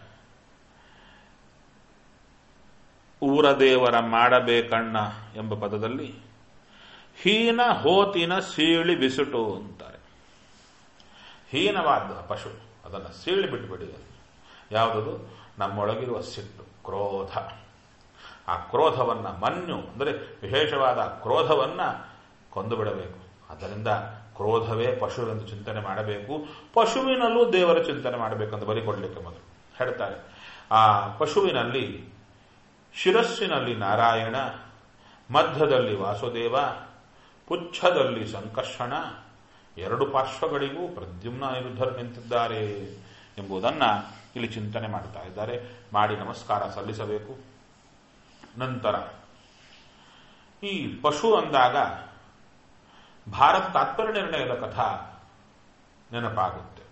ಊರ ದೇವರ ಮಾಡಬೇಕಣ್ಣ ಎಂಬ ಪದದಲ್ಲಿ ಹೀನ ಹೋತಿನ ಸೀಳಿ ಬಿಸುಟು ಅಂತಾರೆ ಹೀನವಾದ ಪಶು ಅದನ್ನು ಸೀಳಿ ಬಿಟ್ಬಿಡಿ ಯಾವುದದು ನಮ್ಮೊಳಗಿರುವ ಸಿಟ್ಟು ಕ್ರೋಧ ಆ ಕ್ರೋಧವನ್ನ ಮನ್ಯು ಅಂದರೆ ವಿಶೇಷವಾದ ಕ್ರೋಧವನ್ನ ಕೊಂದು ಬಿಡಬೇಕು ಆದ್ದರಿಂದ ಕ್ರೋಧವೇ ಪಶುವೆಂದು ಚಿಂತನೆ ಮಾಡಬೇಕು ಪಶುವಿನಲ್ಲೂ ದೇವರ ಚಿಂತನೆ ಮಾಡಬೇಕಂತ ಬರಿ ಕೊಡಲಿಕ್ಕೆ ಮೊದಲು ಹೇಳ್ತಾರೆ ಆ ಪಶುವಿನಲ್ಲಿ ಶಿರಸ್ಸಿನಲ್ಲಿ ನಾರಾಯಣ ಮಧ್ಯದಲ್ಲಿ ವಾಸುದೇವ ಪುಚ್ಛದಲ್ಲಿ ಸಂಕರ್ಷಣ ಎರಡು ಪಾರ್ಶ್ವಗಳಿಗೂ ಪ್ರದ್ಯುಮ್ನ ಅನಿರುದ್ಧರು ನಿಂತಿದ್ದಾರೆ ಎಂಬುದನ್ನ ಇಲ್ಲಿ ಚಿಂತನೆ ಮಾಡ್ತಾ ಇದ್ದಾರೆ ಮಾಡಿ ನಮಸ್ಕಾರ ಸಲ್ಲಿಸಬೇಕು ನಂತರ ಈ ಪಶು ಅಂದಾಗ ಭಾರತ ತಾತ್ಪರ್ಯ ನಿರ್ಣಯದ ಕಥಾ ನೆನಪಾಗುತ್ತೆ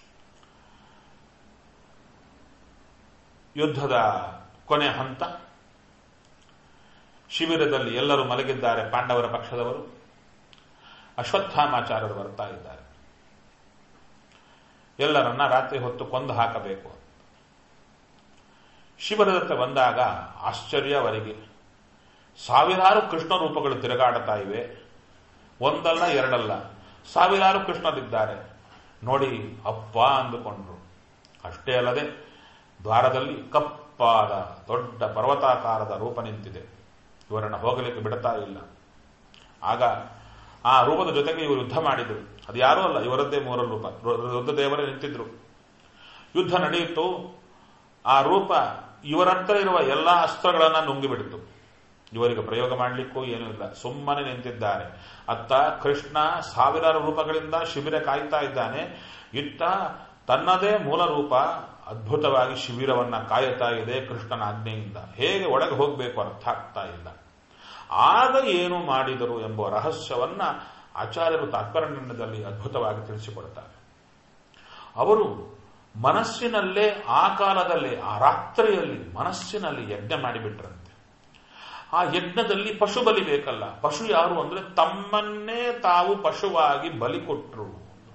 ಯುದ್ಧದ ಕೊನೆ ಹಂತ ಶಿಬಿರದಲ್ಲಿ ಎಲ್ಲರೂ ಮಲಗಿದ್ದಾರೆ ಪಾಂಡವರ ಪಕ್ಷದವರು ಅಶ್ವತ್ಥಾಮಾಚಾರ್ಯರು ಬರ್ತಾ ಇದ್ದಾರೆ ಎಲ್ಲರನ್ನ ರಾತ್ರಿ ಹೊತ್ತು ಕೊಂದು ಹಾಕಬೇಕು ಶಿಬಿರದತ್ತ ಬಂದಾಗ ಆಶ್ಚರ್ಯ ಅವರಿಗೆ ಸಾವಿರಾರು ಕೃಷ್ಣ ರೂಪಗಳು ತಿರುಗಾಡುತ್ತಾ ಇವೆ ಒಂದಲ್ಲ ಎರಡಲ್ಲ ಸಾವಿರಾರು ಕೃಷ್ಣರಿದ್ದಾರೆ ನೋಡಿ ಅಪ್ಪ ಅಂದುಕೊಂಡ್ರು ಅಷ್ಟೇ ಅಲ್ಲದೆ ದ್ವಾರದಲ್ಲಿ ಕಪ್ಪಾದ ದೊಡ್ಡ ಪರ್ವತಾಕಾರದ ರೂಪ ನಿಂತಿದೆ ಇವರನ್ನು ಹೋಗಲಿಕ್ಕೆ ಬಿಡ್ತಾ ಇಲ್ಲ ಆಗ ಆ ರೂಪದ ಜೊತೆಗೆ ಇವರು ಯುದ್ಧ ಮಾಡಿದ್ರು ಅದು ಯಾರೂ ಅಲ್ಲ ಇವರದ್ದೇ ಮೂರ ರೂಪ ರುದ್ರ ದೇವರೇ ನಿಂತಿದ್ರು ಯುದ್ಧ ನಡೆಯಿತು ಆ ರೂಪ ಇವರ ಹತ್ರ ಇರುವ ಎಲ್ಲಾ ಅಸ್ತ್ರಗಳನ್ನ ನುಂಗಿಬಿಡ್ತು ಇವರಿಗೆ ಪ್ರಯೋಗ ಮಾಡಲಿಕ್ಕೂ ಏನೂ ಇಲ್ಲ ಸುಮ್ಮನೆ ನಿಂತಿದ್ದಾರೆ ಅತ್ತ ಕೃಷ್ಣ ಸಾವಿರಾರು ರೂಪಗಳಿಂದ ಶಿಬಿರ ಕಾಯ್ತಾ ಇದ್ದಾನೆ ಇತ್ತ ತನ್ನದೇ ಮೂಲ ರೂಪ ಅದ್ಭುತವಾಗಿ ಶಿಬಿರವನ್ನ ಕಾಯುತ್ತಾ ಇದೆ ಕೃಷ್ಣನ ಆಜ್ಞೆಯಿಂದ ಹೇಗೆ ಒಳಗೆ ಹೋಗಬೇಕು ಅರ್ಥ ಆಗ್ತಾ ಇಲ್ಲ ಆಗ ಏನು ಮಾಡಿದರು ಎಂಬ ರಹಸ್ಯವನ್ನ ಆಚಾರ್ಯರು ತಾತ್ಪರ್ಯದಲ್ಲಿ ಅದ್ಭುತವಾಗಿ ತಿಳಿಸಿಕೊಡ್ತಾರೆ ಅವರು ಮನಸ್ಸಿನಲ್ಲೇ ಆ ಕಾಲದಲ್ಲೇ ಆ ರಾತ್ರಿಯಲ್ಲಿ ಮನಸ್ಸಿನಲ್ಲಿ ಯಜ್ಞ ಮಾಡಿಬಿಟ್ರಂತೆ ಆ ಯಜ್ಞದಲ್ಲಿ ಪಶು ಬಲಿ ಬೇಕಲ್ಲ ಪಶು ಯಾರು ಅಂದ್ರೆ ತಮ್ಮನ್ನೇ ತಾವು ಪಶುವಾಗಿ ಬಲಿ ಕೊಟ್ಟರು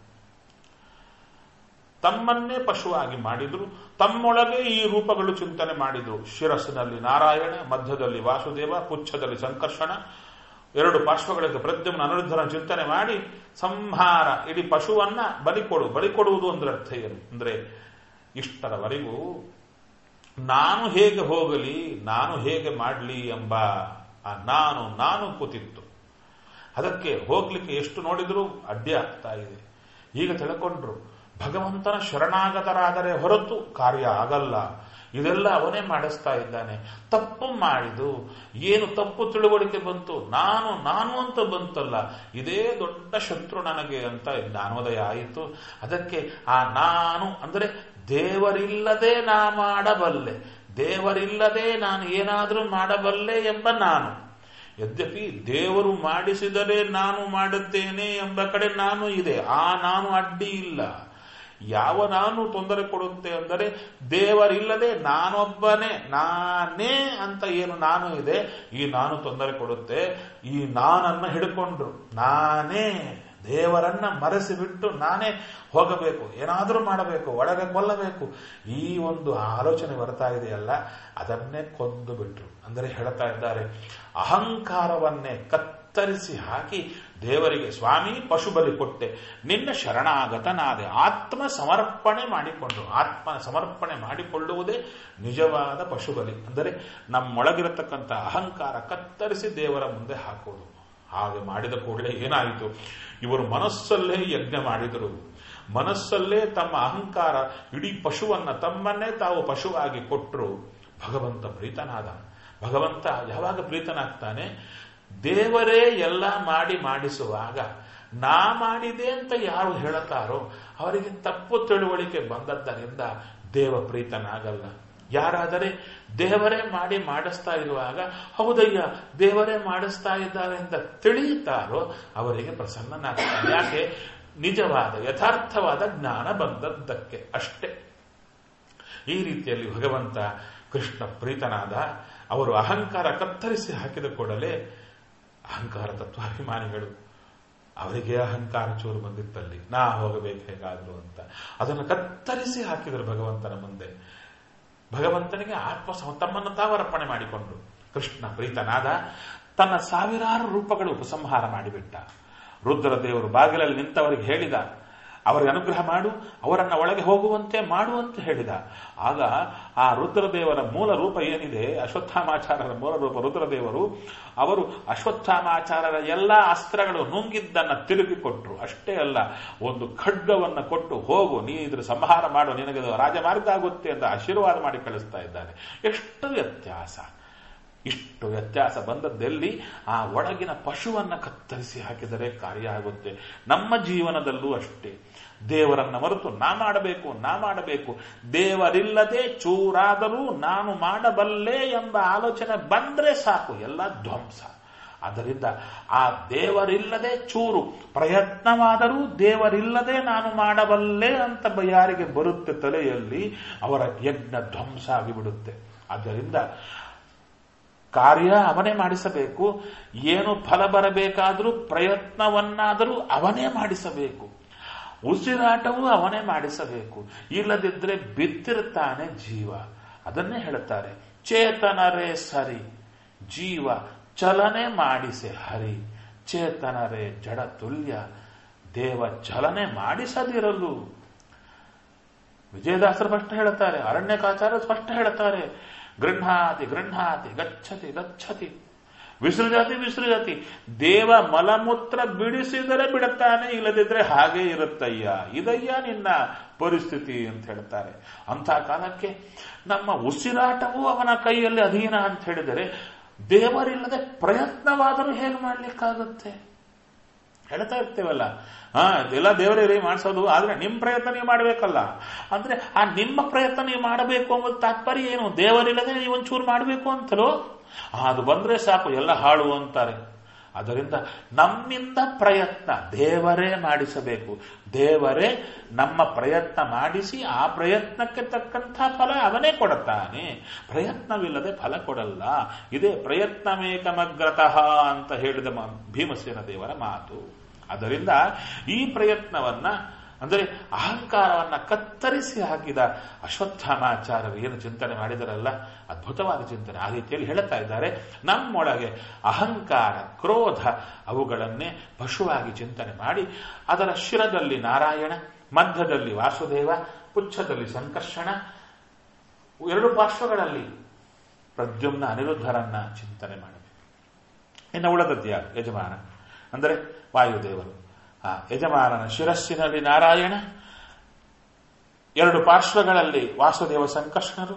ತಮ್ಮನ್ನೇ ಪಶುವಾಗಿ ಮಾಡಿದ್ರು ತಮ್ಮೊಳಗೆ ಈ ರೂಪಗಳು ಚಿಂತನೆ ಮಾಡಿದ್ರು ಶಿರಸ್ಸಿನಲ್ಲಿ ನಾರಾಯಣ ಮಧ್ಯದಲ್ಲಿ ವಾಸುದೇವ ಪುಚ್ಛದಲ್ಲಿ ಸಂಕರ್ಷಣ ಎರಡು ಪಾರ್ಶ್ವಗಳಿಗೆ ಪ್ರದ್ಯುಮ್ನ ಅನಿರುದ್ಧನ ಚಿಂತನೆ ಮಾಡಿ ಸಂಹಾರ ಇಡೀ ಪಶುವನ್ನ ಬಲಿಕೊಡು ಬಲಿಕೊಡುವುದು ಅಂದ್ರೆ ಅರ್ಥ ಏನು ಅಂದ್ರೆ ಇಷ್ಟರವರೆಗೂ ನಾನು ಹೇಗೆ ಹೋಗಲಿ ನಾನು ಹೇಗೆ ಮಾಡಲಿ ಎಂಬ ಆ ನಾನು ನಾನು ಕೂತಿತ್ತು ಅದಕ್ಕೆ ಹೋಗ್ಲಿಕ್ಕೆ ಎಷ್ಟು ನೋಡಿದರೂ ಅಡ್ಡಿ ಆಗ್ತಾ ಇದೆ ಈಗ ತಿಳ್ಕೊಂಡ್ರು ಭಗವಂತನ ಶರಣಾಗತರಾದರೆ ಹೊರತು ಕಾರ್ಯ ಆಗಲ್ಲ ಇದೆಲ್ಲ ಅವನೇ ಮಾಡಿಸ್ತಾ ಇದ್ದಾನೆ ತಪ್ಪು ಮಾಡಿದು ಏನು ತಪ್ಪು ತಿಳುವಳಿಕೆ ಬಂತು ನಾನು ನಾನು ಅಂತ ಬಂತಲ್ಲ ಇದೇ ದೊಡ್ಡ ಶತ್ರು ನನಗೆ ಅಂತ ಜ್ಞಾನೋದಯ ಆಯಿತು ಅದಕ್ಕೆ ಆ ನಾನು ಅಂದರೆ ದೇವರಿಲ್ಲದೆ ನಾ ಮಾಡಬಲ್ಲೆ ದೇವರಿಲ್ಲದೆ ನಾನು ಏನಾದರೂ ಮಾಡಬಲ್ಲೆ ಎಂಬ ನಾನು ಯದ್ಯಪಿ ದೇವರು ಮಾಡಿಸಿದರೆ ನಾನು ಮಾಡುತ್ತೇನೆ ಎಂಬ ಕಡೆ ನಾನು ಇದೆ ಆ ನಾನು ಅಡ್ಡಿ ಇಲ್ಲ ಯಾವ ನಾನು ತೊಂದರೆ ಕೊಡುತ್ತೆ ಅಂದರೆ ದೇವರಿಲ್ಲದೆ ನಾನೊಬ್ಬನೇ ನಾನೇ ಅಂತ ಏನು ನಾನು ಇದೆ ಈ ನಾನು ತೊಂದರೆ ಕೊಡುತ್ತೆ ಈ ನಾನನ್ನ ಹಿಡ್ಕೊಂಡ್ರು ನಾನೇ ದೇವರನ್ನ ಮರೆಸಿಬಿಟ್ಟು ನಾನೇ ಹೋಗಬೇಕು ಏನಾದರೂ ಮಾಡಬೇಕು ಒಳಗೆ ಕೊಲ್ಲಬೇಕು ಈ ಒಂದು ಆಲೋಚನೆ ಬರ್ತಾ ಇದೆಯಲ್ಲ ಅದನ್ನೇ ಕೊಂದು ಬಿಟ್ರು ಅಂದರೆ ಹೇಳ್ತಾ ಇದ್ದಾರೆ ಅಹಂಕಾರವನ್ನೇ ಕತ್ತರಿಸಿ ಹಾಕಿ ದೇವರಿಗೆ ಸ್ವಾಮಿ ಪಶು ಬಲಿ ಕೊಟ್ಟೆ ನಿನ್ನ ಶರಣಾಗತನಾದೆ ಆತ್ಮ ಸಮರ್ಪಣೆ ಮಾಡಿಕೊಂಡ್ರು ಆತ್ಮ ಸಮರ್ಪಣೆ ಮಾಡಿಕೊಳ್ಳುವುದೇ ನಿಜವಾದ ಪಶು ಬಲಿ ಅಂದರೆ ನಮ್ಮೊಳಗಿರತಕ್ಕಂಥ ಅಹಂಕಾರ ಕತ್ತರಿಸಿ ದೇವರ ಮುಂದೆ ಹಾಕೋದು ಹಾಗೆ ಮಾಡಿದ ಕೂಡಲೇ ಏನಾಯಿತು ಇವರು ಮನಸ್ಸಲ್ಲೇ ಯಜ್ಞ ಮಾಡಿದರು ಮನಸ್ಸಲ್ಲೇ ತಮ್ಮ ಅಹಂಕಾರ ಇಡೀ ಪಶುವನ್ನ ತಮ್ಮನ್ನೇ ತಾವು ಪಶುವಾಗಿ ಕೊಟ್ಟರು ಭಗವಂತ ಪ್ರೀತನಾದ ಭಗವಂತ ಯಾವಾಗ ಪ್ರೀತನಾಗ್ತಾನೆ ದೇವರೇ ಎಲ್ಲ ಮಾಡಿ ಮಾಡಿಸುವಾಗ ನಾ ಮಾಡಿದೆ ಅಂತ ಯಾರು ಹೇಳುತ್ತಾರೋ ಅವರಿಗೆ ತಪ್ಪು ತಿಳುವಳಿಕೆ ಬಂದದ್ದರಿಂದ ದೇವ ಪ್ರೀತನಾಗಲ್ಲ ಯಾರಾದರೆ ದೇವರೇ ಮಾಡಿ ಮಾಡಿಸ್ತಾ ಇರುವಾಗ ಹೌದಯ್ಯ ದೇವರೇ ಮಾಡಿಸ್ತಾ ಇದ್ದಾರೆ ಅಂತ ತಿಳಿಯುತ್ತಾರೋ ಅವರಿಗೆ ಪ್ರಸನ್ನನಾಗ್ತಾನೆ ಯಾಕೆ ನಿಜವಾದ ಯಥಾರ್ಥವಾದ ಜ್ಞಾನ ಬಂದದ್ದಕ್ಕೆ ಅಷ್ಟೇ ಈ ರೀತಿಯಲ್ಲಿ ಭಗವಂತ ಕೃಷ್ಣ ಪ್ರೀತನಾದ ಅವರು ಅಹಂಕಾರ ಕತ್ತರಿಸಿ ಹಾಕಿದ ಕೂಡಲೇ ಅಹಂಕಾರ ತತ್ವಾಭಿಮಾನಿಗಳು ಅವರಿಗೆ ಅಹಂಕಾರ ಚೂರು ಬಂದಿತ್ತಲ್ಲಿ ನಾ ಹೋಗಬೇಕು ಹೇಗಾದ್ರು ಅಂತ ಅದನ್ನು ಕತ್ತರಿಸಿ ಹಾಕಿದರು ಭಗವಂತನ ಮುಂದೆ ಭಗವಂತನಿಗೆ ಆತ್ಮ ತಮ್ಮನ್ನು ತಾವು ಅರ್ಪಣೆ ಮಾಡಿಕೊಂಡ್ರು ಕೃಷ್ಣ ಪ್ರೀತನಾದ ತನ್ನ ಸಾವಿರಾರು ರೂಪಗಳು ಉಪಸಂಹಾರ ಮಾಡಿಬಿಟ್ಟ ರುದ್ರದೇವರು ಬಾಗಿಲಲ್ಲಿ ನಿಂತವರಿಗೆ ಹೇಳಿದ ಅವರಿಗೆ ಅನುಗ್ರಹ ಮಾಡು ಅವರನ್ನ ಒಳಗೆ ಹೋಗುವಂತೆ ಮಾಡುವಂತೆ ಹೇಳಿದ ಆಗ ಆ ರುದ್ರದೇವರ ಮೂಲ ರೂಪ ಏನಿದೆ ಅಶ್ವತ್ಥಾಮಾಚಾರರ ಮೂಲ ರೂಪ ರುದ್ರದೇವರು ಅವರು ಅಶ್ವತ್ಥಾಮಾಚಾರರ ಎಲ್ಲ ಅಸ್ತ್ರಗಳು ನುಂಗಿದ್ದನ್ನ ತಿರುಗಿಕೊಟ್ರು ಅಷ್ಟೇ ಅಲ್ಲ ಒಂದು ಖಡ್ಗವನ್ನ ಕೊಟ್ಟು ಹೋಗು ನೀ ಇದ್ರ ಸಂಹಾರ ಮಾಡು ನಿನಗೆ ರಾಜಮಾರ್ಗ ಆಗುತ್ತೆ ಅಂತ ಆಶೀರ್ವಾದ ಮಾಡಿ ಕಳಿಸ್ತಾ ಇದ್ದಾರೆ ಎಷ್ಟು ವ್ಯತ್ಯಾಸ ಇಷ್ಟು ವ್ಯತ್ಯಾಸ ಬಂದದ್ದೆಲ್ಲಿ ಆ ಒಳಗಿನ ಪಶುವನ್ನ ಕತ್ತರಿಸಿ ಹಾಕಿದರೆ ಕಾರ್ಯ ಆಗುತ್ತೆ ನಮ್ಮ ಜೀವನದಲ್ಲೂ ಅಷ್ಟೇ ದೇವರನ್ನ ಮರೆತು ನಾ ಮಾಡಬೇಕು ನಾ ಮಾಡಬೇಕು ದೇವರಿಲ್ಲದೆ ಚೂರಾದರೂ ನಾನು ಮಾಡಬಲ್ಲೆ ಎಂಬ ಆಲೋಚನೆ ಬಂದ್ರೆ ಸಾಕು ಎಲ್ಲ ಧ್ವಂಸ ಆದ್ದರಿಂದ ಆ ದೇವರಿಲ್ಲದೆ ಚೂರು ಪ್ರಯತ್ನವಾದರೂ ದೇವರಿಲ್ಲದೆ ನಾನು ಮಾಡಬಲ್ಲೆ ಅಂತ ಯಾರಿಗೆ ಬರುತ್ತೆ ತಲೆಯಲ್ಲಿ ಅವರ ಯಜ್ಞ ಧ್ವಂಸ ಆಗಿಬಿಡುತ್ತೆ ಆದ್ದರಿಂದ ಕಾರ್ಯ ಅವನೇ ಮಾಡಿಸಬೇಕು ಏನು ಫಲ ಬರಬೇಕಾದರೂ ಪ್ರಯತ್ನವನ್ನಾದರೂ ಅವನೇ ಮಾಡಿಸಬೇಕು ಉಸಿರಾಟವೂ ಅವನೇ ಮಾಡಿಸಬೇಕು ಇಲ್ಲದಿದ್ರೆ ಬಿತ್ತಿರ್ತಾನೆ ಜೀವ ಅದನ್ನೇ ಹೇಳುತ್ತಾರೆ ಚೇತನರೇ ಸರಿ ಜೀವ ಚಲನೆ ಮಾಡಿಸೆ ಹರಿ ಚೇತನರೇ ಜಡ ತುಲ್ಯ ದೇವ ಚಲನೆ ಮಾಡಿಸದಿರಲು ವಿಜಯದಾಸರು ಸ್ಪಷ್ಟ ಹೇಳುತ್ತಾರೆ ಅರಣ್ಯಕಾಚಾರ್ಯ ಸ್ಪಷ್ಟ ಹೇಳುತ್ತಾರೆ ಗೃಹಾತಿ ಗೃಹಾತಿ ಗಚ್ಚತಿ ಗಚ್ಚತಿ ವಿಸೃಜತಿ ವಿಸೃಜತಿ ದೇವ ಮಲಮೂತ್ರ ಬಿಡಿಸಿದರೆ ಬಿಡುತ್ತಾನೆ ಇಲ್ಲದಿದ್ರೆ ಹಾಗೆ ಇರುತ್ತಯ್ಯ ಇದಯ್ಯ ನಿನ್ನ ಪರಿಸ್ಥಿತಿ ಅಂತ ಹೇಳ್ತಾರೆ ಅಂಥ ಕಾಲಕ್ಕೆ ನಮ್ಮ ಉಸಿರಾಟವೂ ಅವನ ಕೈಯಲ್ಲಿ ಅಧೀನ ಅಂತ ಹೇಳಿದರೆ ದೇವರಿಲ್ಲದೆ ಪ್ರಯತ್ನವಾದರೂ ಹೇಗೆ ಮಾಡ್ಲಿಕ್ಕಾಗುತ್ತೆ ಹೇಳ್ತಾ ಇರ್ತೇವಲ್ಲ ಹಾ ಎಲ್ಲ ದೇವರೇ ರೀ ಮಾಡಿಸೋದು ಆದ್ರೆ ನಿಮ್ ಪ್ರಯತ್ನ ನೀವು ಮಾಡಬೇಕಲ್ಲ ಅಂದ್ರೆ ಆ ನಿಮ್ಮ ಪ್ರಯತ್ನ ನೀವು ಮಾಡಬೇಕು ಅನ್ನೋದು ತಾತ್ಪರ್ಯ ಏನು ದೇವರಿಲ್ಲದೆ ನೀವು ಒಂಚೂರು ಮಾಡಬೇಕು ಅಂತಲೋ ಅದು ಬಂದ್ರೆ ಸಾಕು ಎಲ್ಲ ಹಾಳು ಅಂತಾರೆ ಅದರಿಂದ ನಮ್ಮಿಂದ ಪ್ರಯತ್ನ ದೇವರೇ ಮಾಡಿಸಬೇಕು ದೇವರೇ ನಮ್ಮ ಪ್ರಯತ್ನ ಮಾಡಿಸಿ ಆ ಪ್ರಯತ್ನಕ್ಕೆ ತಕ್ಕಂಥ ಫಲ ಅವನೇ ಕೊಡುತ್ತಾನೆ ಪ್ರಯತ್ನವಿಲ್ಲದೆ ಫಲ ಕೊಡಲ್ಲ ಇದೇ ಪ್ರಯತ್ನಮೇಕಮಗ್ರತಃ ಅಂತ ಹೇಳಿದ ಭೀಮಸೇನ ದೇವರ ಮಾತು ಅದರಿಂದ ಈ ಪ್ರಯತ್ನವನ್ನ ಅಂದರೆ ಅಹಂಕಾರವನ್ನ ಕತ್ತರಿಸಿ ಹಾಕಿದ ಅಶ್ವತ್ಥಾಮಾಚಾರ್ಯರು ಏನು ಚಿಂತನೆ ಮಾಡಿದರಲ್ಲ ಅದ್ಭುತವಾದ ಚಿಂತನೆ ಆ ರೀತಿಯಲ್ಲಿ ಹೇಳುತ್ತಾ ಇದ್ದಾರೆ ನಮ್ಮೊಳಗೆ ಅಹಂಕಾರ ಕ್ರೋಧ ಅವುಗಳನ್ನೇ ಪಶುವಾಗಿ ಚಿಂತನೆ ಮಾಡಿ ಅದರ ಶಿರದಲ್ಲಿ ನಾರಾಯಣ ಮಧ್ಯದಲ್ಲಿ ವಾಸುದೇವ ಪುಚ್ಛದಲ್ಲಿ ಸಂಕರ್ಷಣ ಎರಡು ಪಾರ್ಶ್ವಗಳಲ್ಲಿ ಪ್ರದ್ಯುಮ್ನ ಅನಿರುದ್ಧರನ್ನ ಚಿಂತನೆ ಮಾಡಬೇಕು ಇನ್ನು ಉಳದದ್ಯಾರು ಯಜಮಾನ ಅಂದರೆ ವಾಯುದೇವರು ಆ ಯಜಮಾನನ ಶಿರಸ್ಸಿನಲ್ಲಿ ನಾರಾಯಣ ಎರಡು ಪಾರ್ಶ್ವಗಳಲ್ಲಿ ವಾಸುದೇವ ಸಂಕರ್ಷಣರು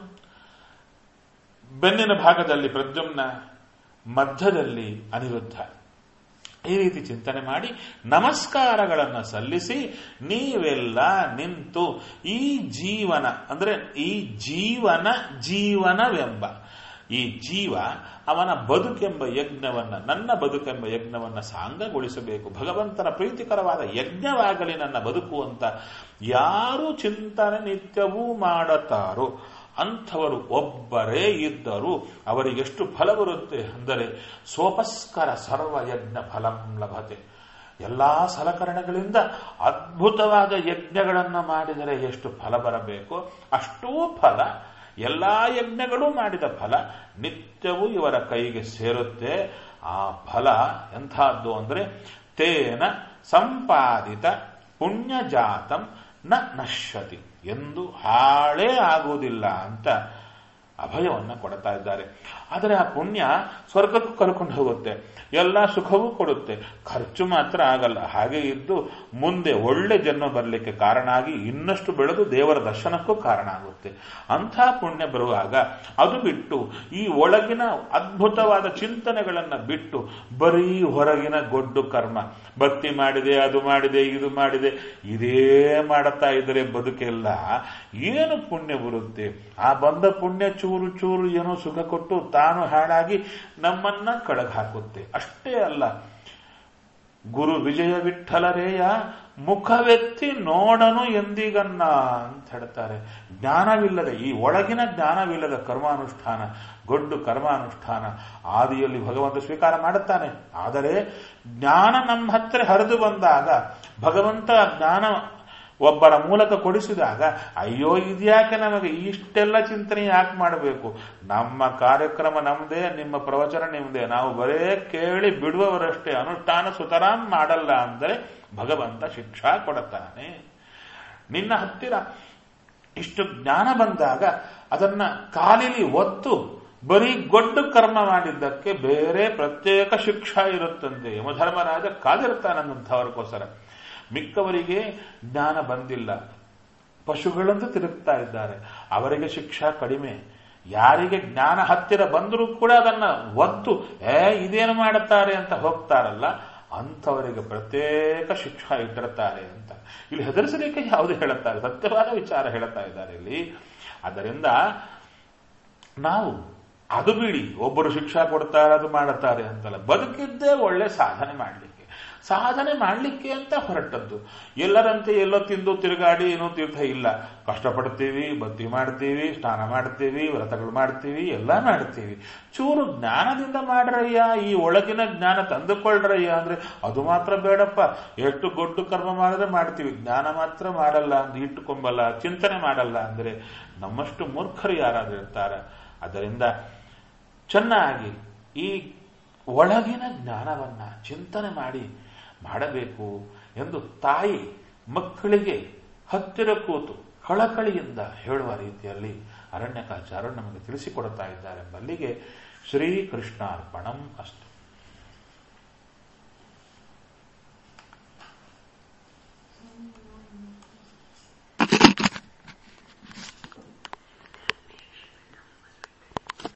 ಬೆನ್ನಿನ ಭಾಗದಲ್ಲಿ ಪ್ರದ್ಯುಮ್ನ ಮಧ್ಯದಲ್ಲಿ ಅನಿರುದ್ಧ ಈ ರೀತಿ ಚಿಂತನೆ ಮಾಡಿ ನಮಸ್ಕಾರಗಳನ್ನು ಸಲ್ಲಿಸಿ ನೀವೆಲ್ಲ ನಿಂತು ಈ ಜೀವನ ಅಂದ್ರೆ ಈ ಜೀವನ ಜೀವನವೆಂಬ ಈ ಜೀವ ಅವನ ಬದುಕೆಂಬ ಯಜ್ಞವನ್ನ ನನ್ನ ಬದುಕೆಂಬ ಯಜ್ಞವನ್ನ ಸಾಂಗಗೊಳಿಸಬೇಕು ಭಗವಂತನ ಪ್ರೀತಿಕರವಾದ ಯಜ್ಞವಾಗಲಿ ನನ್ನ ಬದುಕು ಅಂತ ಯಾರು ಚಿಂತನೆ ನಿತ್ಯವೂ ಮಾಡತಾರೋ ಅಂಥವರು ಒಬ್ಬರೇ ಇದ್ದರೂ ಅವರಿಗೆಷ್ಟು ಫಲ ಬರುತ್ತೆ ಅಂದರೆ ಸೋಪಸ್ಕರ ಸರ್ವಯಜ್ಞ ಫಲಂ ಲಭತೆ ಎಲ್ಲಾ ಸಲಕರಣೆಗಳಿಂದ ಅದ್ಭುತವಾದ ಯಜ್ಞಗಳನ್ನು ಮಾಡಿದರೆ ಎಷ್ಟು ಫಲ ಬರಬೇಕು ಅಷ್ಟೂ ಫಲ ಎಲ್ಲಾ ಯಜ್ಞಗಳು ಮಾಡಿದ ಫಲ ನಿತ್ಯವೂ ಇವರ ಕೈಗೆ ಸೇರುತ್ತೆ ಆ ಫಲ ಎಂಥದ್ದು ಅಂದ್ರೆ ತೇನ ಸಂಪಾದಿತ ಪುಣ್ಯಜಾತಂ ನ ನಶ್ಯತಿ ಎಂದು ಹಾಳೇ ಆಗುವುದಿಲ್ಲ ಅಂತ ಅಭಯವನ್ನ ಕೊಡ್ತಾ ಇದ್ದಾರೆ ಆದರೆ ಆ ಪುಣ್ಯ ಸ್ವರ್ಗಕ್ಕೂ ಕರ್ಕೊಂಡು ಹೋಗುತ್ತೆ ಎಲ್ಲ ಸುಖವೂ ಕೊಡುತ್ತೆ ಖರ್ಚು ಮಾತ್ರ ಆಗಲ್ಲ ಹಾಗೆ ಇದ್ದು ಮುಂದೆ ಒಳ್ಳೆ ಜನ್ಮ ಬರಲಿಕ್ಕೆ ಕಾರಣ ಆಗಿ ಇನ್ನಷ್ಟು ಬೆಳೆದು ದೇವರ ದರ್ಶನಕ್ಕೂ ಕಾರಣ ಆಗುತ್ತೆ ಅಂಥ ಪುಣ್ಯ ಬರುವಾಗ ಅದು ಬಿಟ್ಟು ಈ ಒಳಗಿನ ಅದ್ಭುತವಾದ ಚಿಂತನೆಗಳನ್ನ ಬಿಟ್ಟು ಬರೀ ಹೊರಗಿನ ಗೊಡ್ಡು ಕರ್ಮ ಭಕ್ತಿ ಮಾಡಿದೆ ಅದು ಮಾಡಿದೆ ಇದು ಮಾಡಿದೆ ಇದೇ ಮಾಡುತ್ತಾ ಇದ್ರೆ ಬದುಕೆಲ್ಲ ಏನು ಪುಣ್ಯ ಬರುತ್ತೆ ಆ ಬಂದ ಪುಣ್ಯ ಚೂರು ಚೂರು ಏನೋ ಸುಖ ಕೊಟ್ಟು ತಾನು ಹಾಳಾಗಿ ನಮ್ಮನ್ನ ಕಳಗ ಹಾಕುತ್ತೆ ಅಷ್ಟೇ ಅಲ್ಲ ಗುರು ವಿಜಯ ವಿಠಲರೇಯ ಮುಖವೆತ್ತಿ ನೋಡನು ಎಂದಿಗನ್ನ ಅಂತ ಹೇಳ್ತಾರೆ ಜ್ಞಾನವಿಲ್ಲದೆ ಈ ಒಳಗಿನ ಜ್ಞಾನವಿಲ್ಲದ ಕರ್ಮಾನುಷ್ಠಾನ ಗೊಡ್ಡು ಕರ್ಮಾನುಷ್ಠಾನ ಆದಿಯಲ್ಲಿ ಭಗವಂತ ಸ್ವೀಕಾರ ಮಾಡುತ್ತಾನೆ ಆದರೆ ಜ್ಞಾನ ನಮ್ಮ ಹತ್ರ ಹರಿದು ಬಂದಾಗ ಭಗವಂತ ಜ್ಞಾನ ಒಬ್ಬರ ಮೂಲಕ ಕೊಡಿಸಿದಾಗ ಅಯ್ಯೋ ಇದ್ಯಾಕೆ ನಮಗೆ ಇಷ್ಟೆಲ್ಲ ಚಿಂತನೆ ಯಾಕೆ ಮಾಡಬೇಕು ನಮ್ಮ ಕಾರ್ಯಕ್ರಮ ನಮ್ದೇ ನಿಮ್ಮ ಪ್ರವಚನ ನಿಮ್ದೇ ನಾವು ಬರೇ ಕೇಳಿ ಬಿಡುವವರಷ್ಟೇ ಅನುಷ್ಠಾನ ಸುತರಾಂ ಮಾಡಲ್ಲ ಅಂದರೆ ಭಗವಂತ ಶಿಕ್ಷಾ ಕೊಡುತ್ತಾನೆ ನಿನ್ನ ಹತ್ತಿರ ಇಷ್ಟು ಜ್ಞಾನ ಬಂದಾಗ ಅದನ್ನ ಕಾಲಿಲಿ ಒತ್ತು ಬರೀ ಗೊಡ್ಡು ಕರ್ಮ ಮಾಡಿದ್ದಕ್ಕೆ ಬೇರೆ ಪ್ರತ್ಯೇಕ ಶಿಕ್ಷಾ ಇರುತ್ತಂತೆ ಯಮಧರ್ಮರಾಜ ಕಾದಿರ್ತಾನಂಥವ್ರಿಗೋಸ್ಕರ ಮಿಕ್ಕವರಿಗೆ ಜ್ಞಾನ ಬಂದಿಲ್ಲ ಪಶುಗಳಂತೂ ತಿರುಗ್ತಾ ಇದ್ದಾರೆ ಅವರಿಗೆ ಶಿಕ್ಷಾ ಕಡಿಮೆ ಯಾರಿಗೆ ಜ್ಞಾನ ಹತ್ತಿರ ಬಂದರೂ ಕೂಡ ಅದನ್ನ ಒತ್ತು ಏ ಇದೇನು ಮಾಡುತ್ತಾರೆ ಅಂತ ಹೋಗ್ತಾರಲ್ಲ ಅಂಥವರಿಗೆ ಪ್ರತ್ಯೇಕ ಶಿಕ್ಷಾ ಇಟ್ಟಿರ್ತಾರೆ ಅಂತ ಇಲ್ಲಿ ಹೆದರಿಸಲಿಕ್ಕೆ ಯಾವುದು ಹೇಳುತ್ತಾರೆ ಸತ್ಯವಾದ ವಿಚಾರ ಹೇಳುತ್ತಾ ಇದ್ದಾರೆ ಇಲ್ಲಿ ಆದ್ದರಿಂದ ನಾವು ಅದು ಬಿಡಿ ಒಬ್ಬರು ಶಿಕ್ಷಾ ಕೊಡ್ತಾರೆ ಅದು ಮಾಡುತ್ತಾರೆ ಅಂತಲ್ಲ ಬದುಕಿದ್ದೇ ಒಳ್ಳೆ ಸಾಧನೆ ಮಾಡಲಿಕ್ಕೆ ಸಾಧನೆ ಮಾಡಲಿಕ್ಕೆ ಅಂತ ಹೊರಟದ್ದು ಎಲ್ಲರಂತೆ ಎಲ್ಲೋ ತಿಂದು ತಿರುಗಾಡಿ ಏನೋ ತೀರ್ಥ ಇಲ್ಲ ಕಷ್ಟಪಡ್ತೀವಿ ಭಕ್ತಿ ಮಾಡ್ತೀವಿ ಸ್ನಾನ ಮಾಡ್ತೀವಿ ವ್ರತಗಳು ಮಾಡ್ತೀವಿ ಎಲ್ಲ ಮಾಡ್ತೀವಿ ಚೂರು ಜ್ಞಾನದಿಂದ ಮಾಡ್ರಯ್ಯ ಈ ಒಳಗಿನ ಜ್ಞಾನ ತಂದುಕೊಳ್ಳ್ರಯ್ಯ ಅಂದ್ರೆ ಅದು ಮಾತ್ರ ಬೇಡಪ್ಪ ಎಷ್ಟು ಗೊಡ್ಡು ಕರ್ಮ ಮಾಡಿದ್ರೆ ಮಾಡ್ತೀವಿ ಜ್ಞಾನ ಮಾತ್ರ ಮಾಡಲ್ಲ ಅಂತ ಇಟ್ಟುಕೊಂಬಲ್ಲ ಚಿಂತನೆ ಮಾಡಲ್ಲ ಅಂದ್ರೆ ನಮ್ಮಷ್ಟು ಮೂರ್ಖರು ಯಾರಾದ್ರೂ ಇರ್ತಾರೆ ಅದರಿಂದ ಚೆನ್ನಾಗಿ ಈ ಒಳಗಿನ ಜ್ಞಾನವನ್ನ ಚಿಂತನೆ ಮಾಡಿ ಮಾಡಬೇಕು ಎಂದು ತಾಯಿ ಮಕ್ಕಳಿಗೆ ಹತ್ತಿರ ಕೂತು ಕಳಕಳಿಯಿಂದ ಹೇಳುವ ರೀತಿಯಲ್ಲಿ ಅರಣ್ಯಕಾಚಾರ್ಯರು ನಮಗೆ ತಿಳಿಸಿಕೊಡುತ್ತಾ ಇದ್ದಾರೆ ಬಲ್ಲಿಗೆ ಶ್ರೀಕೃಷ್ಣಾರ್ಪಣಂ ಅಸ್ತು